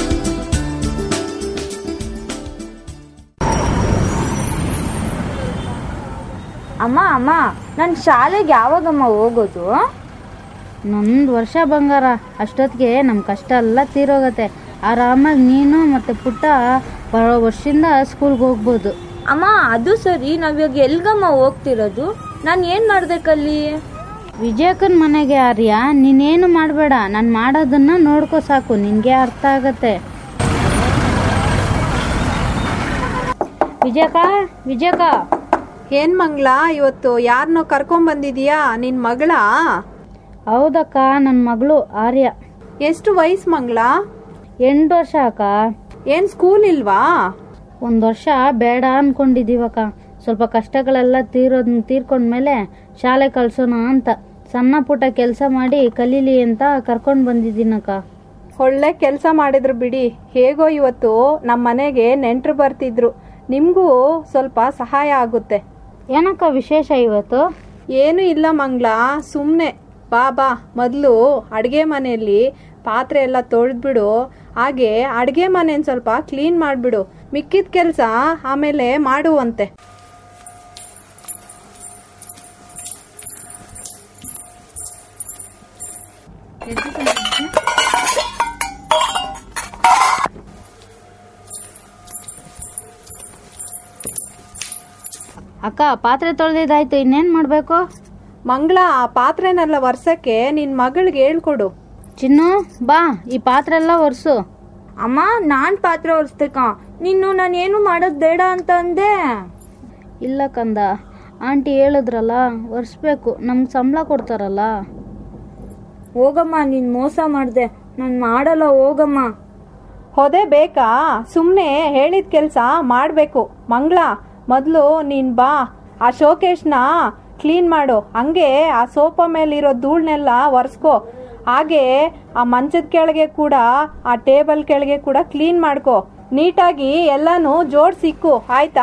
Speaker 9: ಅಮ್ಮ ಅಮ್ಮ ನಾನು ಶಾಲೆಗೆ ಯಾವಾಗಮ್ಮ ಹೋಗೋದು
Speaker 8: ನೊಂದು ವರ್ಷ ಬಂಗಾರ ಅಷ್ಟೊತ್ತಿಗೆ ನಮ್ಮ ಕಷ್ಟ ಎಲ್ಲ ತೀರೋಗತ್ತೆ ಆರಾಮಾಗಿ ನೀನು ಮತ್ತು ಪುಟ್ಟ ಬರೋ ವರ್ಷದಿಂದ ಸ್ಕೂಲ್ಗೆ ಹೋಗ್ಬೋದು
Speaker 9: ಅಮ್ಮ ಅದು ಸರಿ ನಾವಿವಾಗ ಎಲ್ಗಮ್ಮ ಹೋಗ್ತಿರೋದು ನಾನು ಏನು ಮಾಡ್ಬೇಕಲ್ಲಿ
Speaker 8: ವಿಜಯಕ್ಕನ ಮನೆಗೆ ಆರ್ಯ ನೀನೇನು ಮಾಡಬೇಡ ನಾನು ಮಾಡೋದನ್ನ ನೋಡ್ಕೋ ಸಾಕು ನಿನಗೆ ಅರ್ಥ ಆಗತ್ತೆ ವಿಜಯಕ ವಿಜಯಕ
Speaker 14: ಏನ್ ಮಂಗ್ಲ ಇವತ್ತು ಯಾರನ್ನೋ ಕರ್ಕೊಂಡ್ ಬಂದಿದೀಯಾ ನಿನ್ ಮಗಳ
Speaker 8: ಹೌದಕ್ಕ ನನ್ನ ಮಗಳು ಆರ್ಯ
Speaker 14: ಎಷ್ಟು ವಯಸ್ಸು ಮಂಗ್ಲ
Speaker 8: ಎಂಟು ವರ್ಷ ಅಕ್ಕ
Speaker 14: ಏನ್ ಸ್ಕೂಲ್ ಇಲ್ವಾ
Speaker 8: ಒಂದು ವರ್ಷ ಬೇಡ ಅನ್ಕೊಂಡಿದೀವಕ್ಕ ಸ್ವಲ್ಪ ಕಷ್ಟಗಳೆಲ್ಲ ತೀರೋದ್ ತೀರ್ಕೊಂಡ್ಮೇಲೆ ಶಾಲೆ ಕಳ್ಸೋಣ ಅಂತ ಸಣ್ಣ ಪುಟ್ಟ ಕೆಲಸ ಮಾಡಿ ಕಲೀಲಿ ಅಂತ ಕರ್ಕೊಂಡು ಬಂದಿದ್ದೀನಕ್ಕ
Speaker 14: ಒಳ್ಳೆ ಕೆಲಸ ಮಾಡಿದ್ರು ಬಿಡಿ ಹೇಗೋ ಇವತ್ತು ನಮ್ಮ ಮನೆಗೆ ನೆಂಟರು ಬರ್ತಿದ್ರು ನಿಮ್ಗೂ ಸ್ವಲ್ಪ ಸಹಾಯ ಆಗುತ್ತೆ
Speaker 8: ಏನಕ್ಕ ವಿಶೇಷ ಇವತ್ತು
Speaker 14: ಏನು ಇಲ್ಲ ಮಂಗ್ಲ ಸುಮ್ನೆ ಬಾ ಬಾ ಮೊದಲು ಅಡುಗೆ ಮನೆಯಲ್ಲಿ ಪಾತ್ರೆ ಎಲ್ಲ ತೊಳೆದ್ಬಿಡು ಹಾಗೆ ಅಡುಗೆ ಮನೆನ ಸ್ವಲ್ಪ ಕ್ಲೀನ್ ಮಾಡಿಬಿಡು ಮಿಕ್ಕಿದ ಕೆಲಸ ಆಮೇಲೆ ಮಾಡುವಂತೆ
Speaker 8: ಅಕ್ಕ ಪಾತ್ರೆ ತೊಳೆದಿದ್ದಾಯ್ತು ಇನ್ನೇನು ಮಾಡಬೇಕು
Speaker 14: ಮಂಗಳ ಆ ಪಾತ್ರೆನೆಲ್ಲ ಒರ್ಸಕ್ಕೆ ನಿನ್ನ ಮಗಳಿಗೆ ಹೇಳ್ಕೊಡು
Speaker 8: ಚಿನ್ನು ಬಾ ಈ ಪಾತ್ರೆ ಎಲ್ಲ ಒರೆಸು
Speaker 9: ಅಮ್ಮ ನಾನ್ ಪಾತ್ರೆ ಒರೆಸ್ಬೇಕಾ ನೀನು ನಾನೇನು ಮಾಡೋದು ಬೇಡ ಅಂತ ಅಂದೆ
Speaker 8: ಇಲ್ಲ ಕಂದ ಆಂಟಿ ಹೇಳಿದ್ರಲ್ಲ ಒರೆಸ್ಬೇಕು ನಮ್ಗೆ ಸಂಬಳ ಕೊಡ್ತಾರಲ್ಲ
Speaker 9: ಹೋಗಮ್ಮ ನೀನ್ ಮೋಸ ಮಾಡ್ದೆ ನಾನು ಮಾಡಲ್ಲ ಹೋಗಮ್ಮ
Speaker 14: ಹೊದೆ ಬೇಕಾ ಸುಮ್ಮನೆ ಹೇಳಿದ ಕೆಲಸ ಮಾಡಬೇಕು ಮಂಗಳ ಮೊದಲು ನೀನು ಬಾ ಆ ಶೋಕೇಶ್ನ ಕ್ಲೀನ್ ಮಾಡು ಹಂಗೆ ಆ ಸೋಫಾ ಮೇಲಿರೋ ಧೂಳನ್ನೆಲ್ಲ ಒರೆಸ್ಕೋ ಹಾಗೆ ಆ ಮಂಚದ ಕೆಳಗೆ ಕೂಡ ಆ ಟೇಬಲ್ ಕೆಳಗೆ ಕೂಡ ಕ್ಲೀನ್ ಮಾಡ್ಕೋ ನೀಟಾಗಿ ಎಲ್ಲಾನು ಜೋಡ್ಸಿಕ್ಕು ಆಯ್ತಾ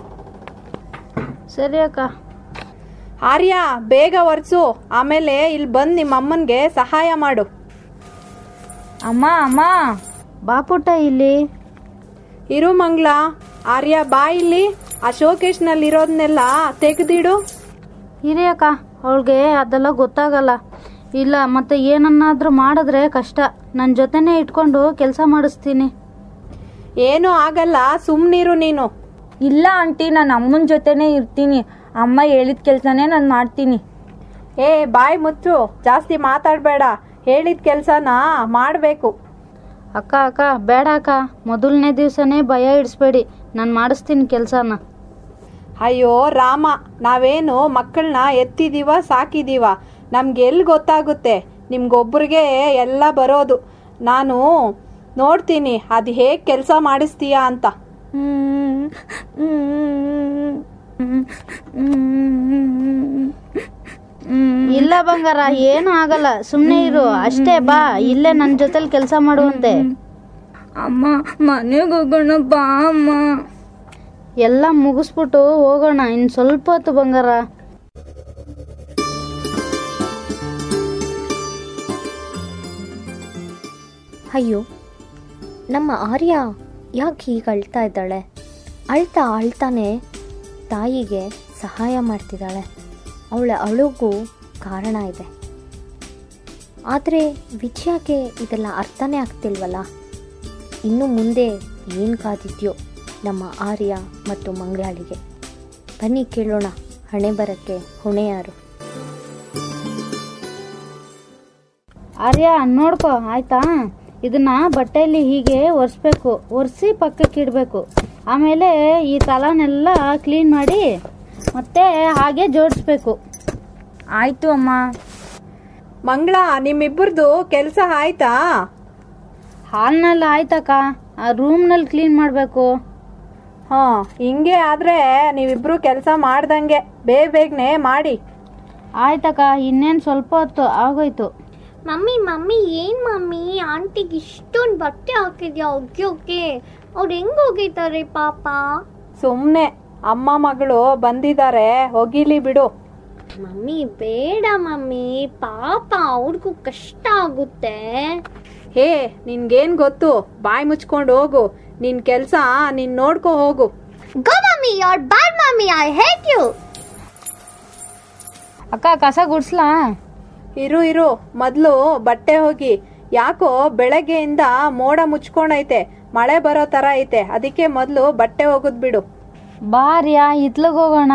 Speaker 8: ಸರಿ ಅಕ್ಕ
Speaker 14: ಆರ್ಯ ಬೇಗ ಒರೆಸು ಆಮೇಲೆ ಇಲ್ಲಿ ಬಂದು ನಿಮ್ಮ ಅಮ್ಮನಿಗೆ ಸಹಾಯ ಮಾಡು
Speaker 9: ಅಮ್ಮ ಅಮ್ಮ
Speaker 8: ಬಾಪುಟ ಇಲ್ಲಿ
Speaker 14: ಇರು ಮಂಗ್ಲ ಆರ್ಯ ಬಾ ಇಲ್ಲಿ ಆ ಶೋಕೇಶ್ನಲ್ಲಿ ಇರೋದನ್ನೆಲ್ಲ ತೆಗೆದಿಡು
Speaker 8: ಇರಿ ಅಕ್ಕ ಅವಳಿಗೆ ಅದೆಲ್ಲ ಗೊತ್ತಾಗಲ್ಲ ಇಲ್ಲ ಮತ್ತೆ ಏನನ್ನಾದ್ರೂ ಮಾಡಿದ್ರೆ ಕಷ್ಟ ನನ್ನ ಜೊತೆನೇ ಇಟ್ಕೊಂಡು ಕೆಲಸ ಮಾಡಿಸ್ತೀನಿ
Speaker 14: ಏನೂ ಆಗಲ್ಲ ಸುಮ್ಮನಿರು ನೀನು
Speaker 9: ಇಲ್ಲ ಆಂಟಿ ನಾನು ಅಮ್ಮನ ಜೊತೆನೇ ಇರ್ತೀನಿ ಅಮ್ಮ ಹೇಳಿದ ಕೆಲಸನೇ ನಾನು ಮಾಡ್ತೀನಿ
Speaker 14: ಏ ಬಾಯ್ ಮುಚ್ಚು ಜಾಸ್ತಿ ಮಾತಾಡಬೇಡ ಹೇಳಿದ ಕೆಲಸನ ಮಾಡಬೇಕು
Speaker 8: ಅಕ್ಕ ಅಕ್ಕ ಬೇಡ ಅಕ್ಕ ಮೊದಲನೇ ದಿವಸನೇ ಭಯ ಇಡಿಸ್ಬೇಡಿ ನಾನು ಮಾಡಿಸ್ತೀನಿ ಕೆಲಸನ
Speaker 14: ಅಯ್ಯೋ ರಾಮ ನಾವೇನು ಮಕ್ಕಳನ್ನ ಎತ್ತಿದೀವ ಸಾಕಿದೀವ ನಮ್ಗೆ ಎಲ್ಲಿ ಗೊತ್ತಾಗುತ್ತೆ ನಿಮ್ಗೊಬ್ರಿಗೆ ಎಲ್ಲ ಬರೋದು ನಾನು ನೋಡ್ತೀನಿ ಅದು ಹೇಗೆ ಕೆಲಸ ಮಾಡಿಸ್ತೀಯಾ ಅಂತ
Speaker 8: ಇಲ್ಲ ಬಂಗಾರ ಏನು ಆಗಲ್ಲ ಸುಮ್ಮನೆ ಇರು ಅಷ್ಟೇ ಬಾ ಇಲ್ಲೇ ನನ್ನ ಜೊತೆಲಿ ಕೆಲಸ ಮಾಡುವಂತೆ
Speaker 9: ಅಮ್ಮ ಮನೆಗೆ ಹೋಗೋಣ ಬಾ ಅಮ್ಮ
Speaker 8: ಎಲ್ಲ ಮುಗಿಸ್ಬಿಟ್ಟು ಹೋಗೋಣ ಇನ್ನು ಸ್ವಲ್ಪ ಹೊತ್ತು ಬಂಗಾರ
Speaker 4: ಅಯ್ಯೋ ನಮ್ಮ ಆರ್ಯ ಯಾಕೆ ಹೀಗೆ ಅಳ್ತಾ ಇದ್ದಾಳೆ ಅಳ್ತಾ ಅಳ್ತಾನೆ ತಾಯಿಗೆ ಸಹಾಯ ಮಾಡ್ತಿದ್ದಾಳೆ ಅವಳ ಅಳುಗೂ ಕಾರಣ ಇದೆ ಆದರೆ ವಿಜಯಕ್ಕೆ ಇದೆಲ್ಲ ಅರ್ಥನೇ ಆಗ್ತಿಲ್ವಲ್ಲ ಇನ್ನು ಮುಂದೆ ಏನು ಕಾದಿದ್ಯೋ ನಮ್ಮ ಆರ್ಯ ಮತ್ತು ಮಂಗಳಾಳಿಗೆ ಬನ್ನಿ ಕೇಳೋಣ ಹಣೆ ಬರಕ್ಕೆ ಹೊಣೆ ಯಾರು
Speaker 8: ಆರ್ಯ ನೋಡ್ಕೊ ಆಯ್ತಾ ಇದನ್ನ ಬಟ್ಟೆಯಲ್ಲಿ ಹೀಗೆ ಒರೆಸ್ಬೇಕು ಒರೆಸಿ ಪಕ್ಕಕ್ಕೆ ಇಡಬೇಕು ಆಮೇಲೆ ಈ ತಲಾನೆಲ್ಲ ಕ್ಲೀನ್ ಮಾಡಿ ಮತ್ತೆ ಹಾಗೆ ಜೋಡಿಸ್ಬೇಕು
Speaker 9: ಆಯ್ತು ಅಮ್ಮ
Speaker 14: ಮಂಗಳ ನಿಮ್ಮಿಬ್ಬರದು ಕೆಲಸ ಆಯ್ತಾ
Speaker 8: ಹಾಲ್ನಲ್ಲಿ ಆಯ್ತಕ್ಕ ಆ ರೂಮ್ನಲ್ಲಿ ಕ್ಲೀನ್ ಮಾಡಬೇಕು
Speaker 14: ಹಾಂ ಹಿಂಗೆ ಆದರೆ ನೀವಿಬ್ರು ಕೆಲಸ ಮಾಡ್ದಂಗೆ ಬೇಗ ಬೇಗನೆ ಮಾಡಿ
Speaker 8: ಆಯ್ತಕ್ಕ ಇನ್ನೇನು ಸ್ವಲ್ಪ ಹೊತ್ತು ಆಗೋಯ್ತು
Speaker 15: ಮಮ್ಮಿ ಮಮ್ಮಿ ಏನ್ ಮಮ್ಮಿ ಆಂಟಿಗೆ ಇಷ್ಟೊಂದು ಬಟ್ಟೆ ಹಾಕಿದ್ಯಾ ಒಗ್ಯೋಕೆ ಅವ್ರು ಹೆಂಗ್ ಒಗಿತಾರೆ ಪಾಪ
Speaker 14: ಸುಮ್ಮನೆ ಅಮ್ಮ ಮಗಳು ಬಂದಿದ್ದಾರೆ ಹೋಗಿಲಿ ಬಿಡು
Speaker 15: ಮಮ್ಮಿ ಬೇಡ ಮಮ್ಮಿ ಪಾಪ ಅವ್ರಿಗೂ ಕಷ್ಟ ಆಗುತ್ತೆ
Speaker 14: ಹೇ ನಿನ್ಗೇನ್ ಗೊತ್ತು ಬಾಯಿ ಮುಚ್ಕೊಂಡು ಹೋಗು ನಿನ್ ಕೆಲ್ಸ ನೀನ್ ನೋಡ್ಕೊ ಹೋಗು
Speaker 15: go mummy your bad mummy I hate you
Speaker 8: ಅಕ್ಕ ಕಸ ಗುಡ್ಸ್ಲಾ
Speaker 14: ಇರು ಇರು ಮೊದ್ಲು ಬಟ್ಟೆ ಹೋಗಿ ಯಾಕೋ ಬೆಳಗ್ಗೆಯಿಂದ ಮೋಡ ಮುಚ್ಕೊಂಡೈತೆ ಮಳೆ ಬರೋ ತರ ಐತೆ ಅದಕ್ಕೆ ಮೊದ್ಲು ಬಟ್ಟೆ ಹೋಗುದ್ ಬಿಡು
Speaker 8: ಬಾರ್ಯಾ ಇತ್ಲಗ್ ಹೋಗೋಣ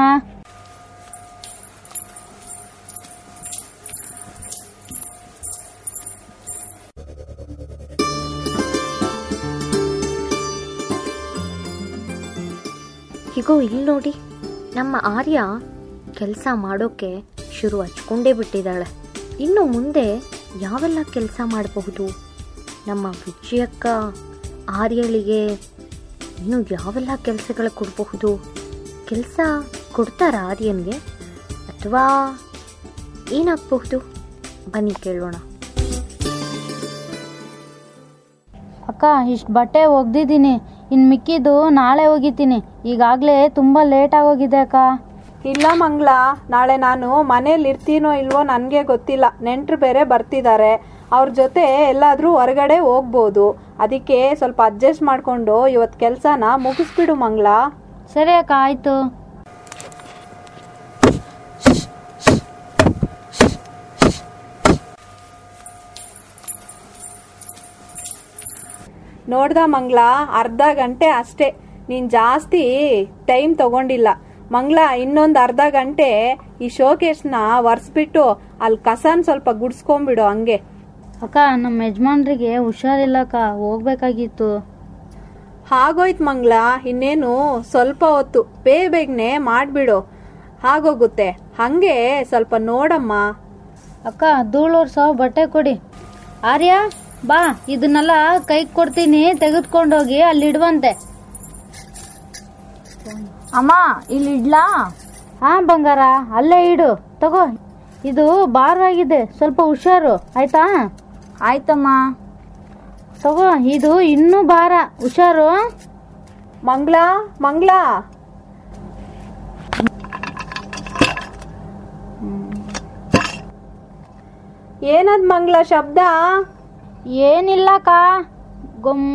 Speaker 4: ಹೀಗೋ ಇಲ್ಲಿ ನೋಡಿ ನಮ್ಮ ಆರ್ಯ ಕೆಲಸ ಮಾಡೋಕೆ ಶುರು ಹಚ್ಕೊಂಡೇ ಬಿಟ್ಟಿದ್ದಾಳೆ ಇನ್ನು ಮುಂದೆ ಯಾವೆಲ್ಲ ಕೆಲಸ ಮಾಡಬಹುದು ನಮ್ಮ ವಿಜಯಕ್ಕ ಆರ್ಯಳಿಗೆ ಇನ್ನು ಯಾವೆಲ್ಲ ಕೆಲಸಗಳು ಕೊಡಬಹುದು ಕೆಲಸ ಕೊಡ್ತಾರ ಆರ್ಯನ್ಗೆ ಅಥವಾ ಏನಾಗಬಹುದು ಬನ್ನಿ ಕೇಳೋಣ
Speaker 8: ಅಕ್ಕ ಇಷ್ಟು ಬಟ್ಟೆ ಒಗ್ದಿದ್ದೀನಿ ಇನ್ನು ಮಿಕ್ಕಿದ್ದು ನಾಳೆ ಒಗಿತೀನಿ ಈಗಾಗಲೇ ತುಂಬ ಲೇಟ್ ಆಗೋಗಿದೆ ಅಕ್ಕ
Speaker 14: ಇಲ್ಲ ಮಂಗ್ಲ ನಾಳೆ ನಾನು ಮನೇಲಿ ಇರ್ತೀನೋ ಇಲ್ವೋ ನನಗೆ ಗೊತ್ತಿಲ್ಲ ನೆಂಟರು ಬೇರೆ ಬರ್ತಿದ್ದಾರೆ ಅವ್ರ ಜೊತೆ ಎಲ್ಲಾದರೂ ಹೊರಗಡೆ ಹೋಗ್ಬೋದು ಅದಕ್ಕೆ ಸ್ವಲ್ಪ ಅಡ್ಜಸ್ಟ್ ಮಾಡಿಕೊಂಡು ಇವತ್ತು ಕೆಲಸನ ಮುಗಿಸ್ಬಿಡು ಮಂಗ್ಲ
Speaker 8: ಸರಿ ಅಕ್ಕ ಆಯ್ತು
Speaker 14: ನೋಡ್ದ ಮಂಗ್ಲ ಅರ್ಧ ಗಂಟೆ ಅಷ್ಟೇ ನೀನು ಜಾಸ್ತಿ ಟೈಮ್ ತಗೊಂಡಿಲ್ಲ ಮಂಗ್ಲ ಇನ್ನೊಂದು ಅರ್ಧ ಗಂಟೆ ಈ ಶೋಕೇಶ್ನ ಒರೆಸ್ಬಿಟ್ಟು ಅಲ್ಲಿ ಕಸನ್ ಸ್ವಲ್ಪ ಗುಡ್ಸ್ಕೊಂಬಿಡು ಹಂಗೆ
Speaker 8: ಅಕ್ಕ ನಮ್ಮ ಯಜಮಾನ್ರಿಗೆ ಹುಷಾರಿಲ್ಲಕ್ಕ ಹೋಗ್ಬೇಕಾಗಿತ್ತು
Speaker 14: ಹಾಗೋಯ್ತು ಮಂಗ್ಲ ಇನ್ನೇನು ಸ್ವಲ್ಪ ಹೊತ್ತು ಬೇ ಬೇಗನೆ ಮಾಡ್ಬಿಡು ಹಾಗೋಗುತ್ತೆ ಹಂಗೆ ಸ್ವಲ್ಪ ನೋಡಮ್ಮ
Speaker 8: ಅಕ್ಕ ಧೂಳೋರ್ಸೋ ಬಟ್ಟೆ ಕೊಡಿ ಆರ್ಯ ಬಾ ಇದನ್ನೆಲ್ಲ ಕೈಗೆ ಕೊಡ್ತೀನಿ ತೆಗೆದುಕೊಂಡೋಗಿ ಅಲ್ಲಿ ಇಡುವಂತೆ
Speaker 9: ಅಮ್ಮ ಇಲ್ಲಿ ಇಡ್ಲಾ
Speaker 8: ಹಾ ಬಂಗಾರ ಅಲ್ಲೇ ಇಡು ತಗೋ ಇದು ಭಾರವಾಗಿದೆ ಸ್ವಲ್ಪ ಹುಷಾರು ಆಯ್ತಾ
Speaker 9: ಆಯ್ತಮ್ಮ
Speaker 8: ತಗೋ ಇದು ಇನ್ನೂ ಭಾರ ಹುಷಾರು
Speaker 14: ಮಂಗ್ಲ ಮಂಗ್ಲ ಏನದ್ ಮಂಗ್ಲ ಶಬ್ದ
Speaker 8: ಏನಿಲ್ಲಕ್ಕ ಗೊಮ್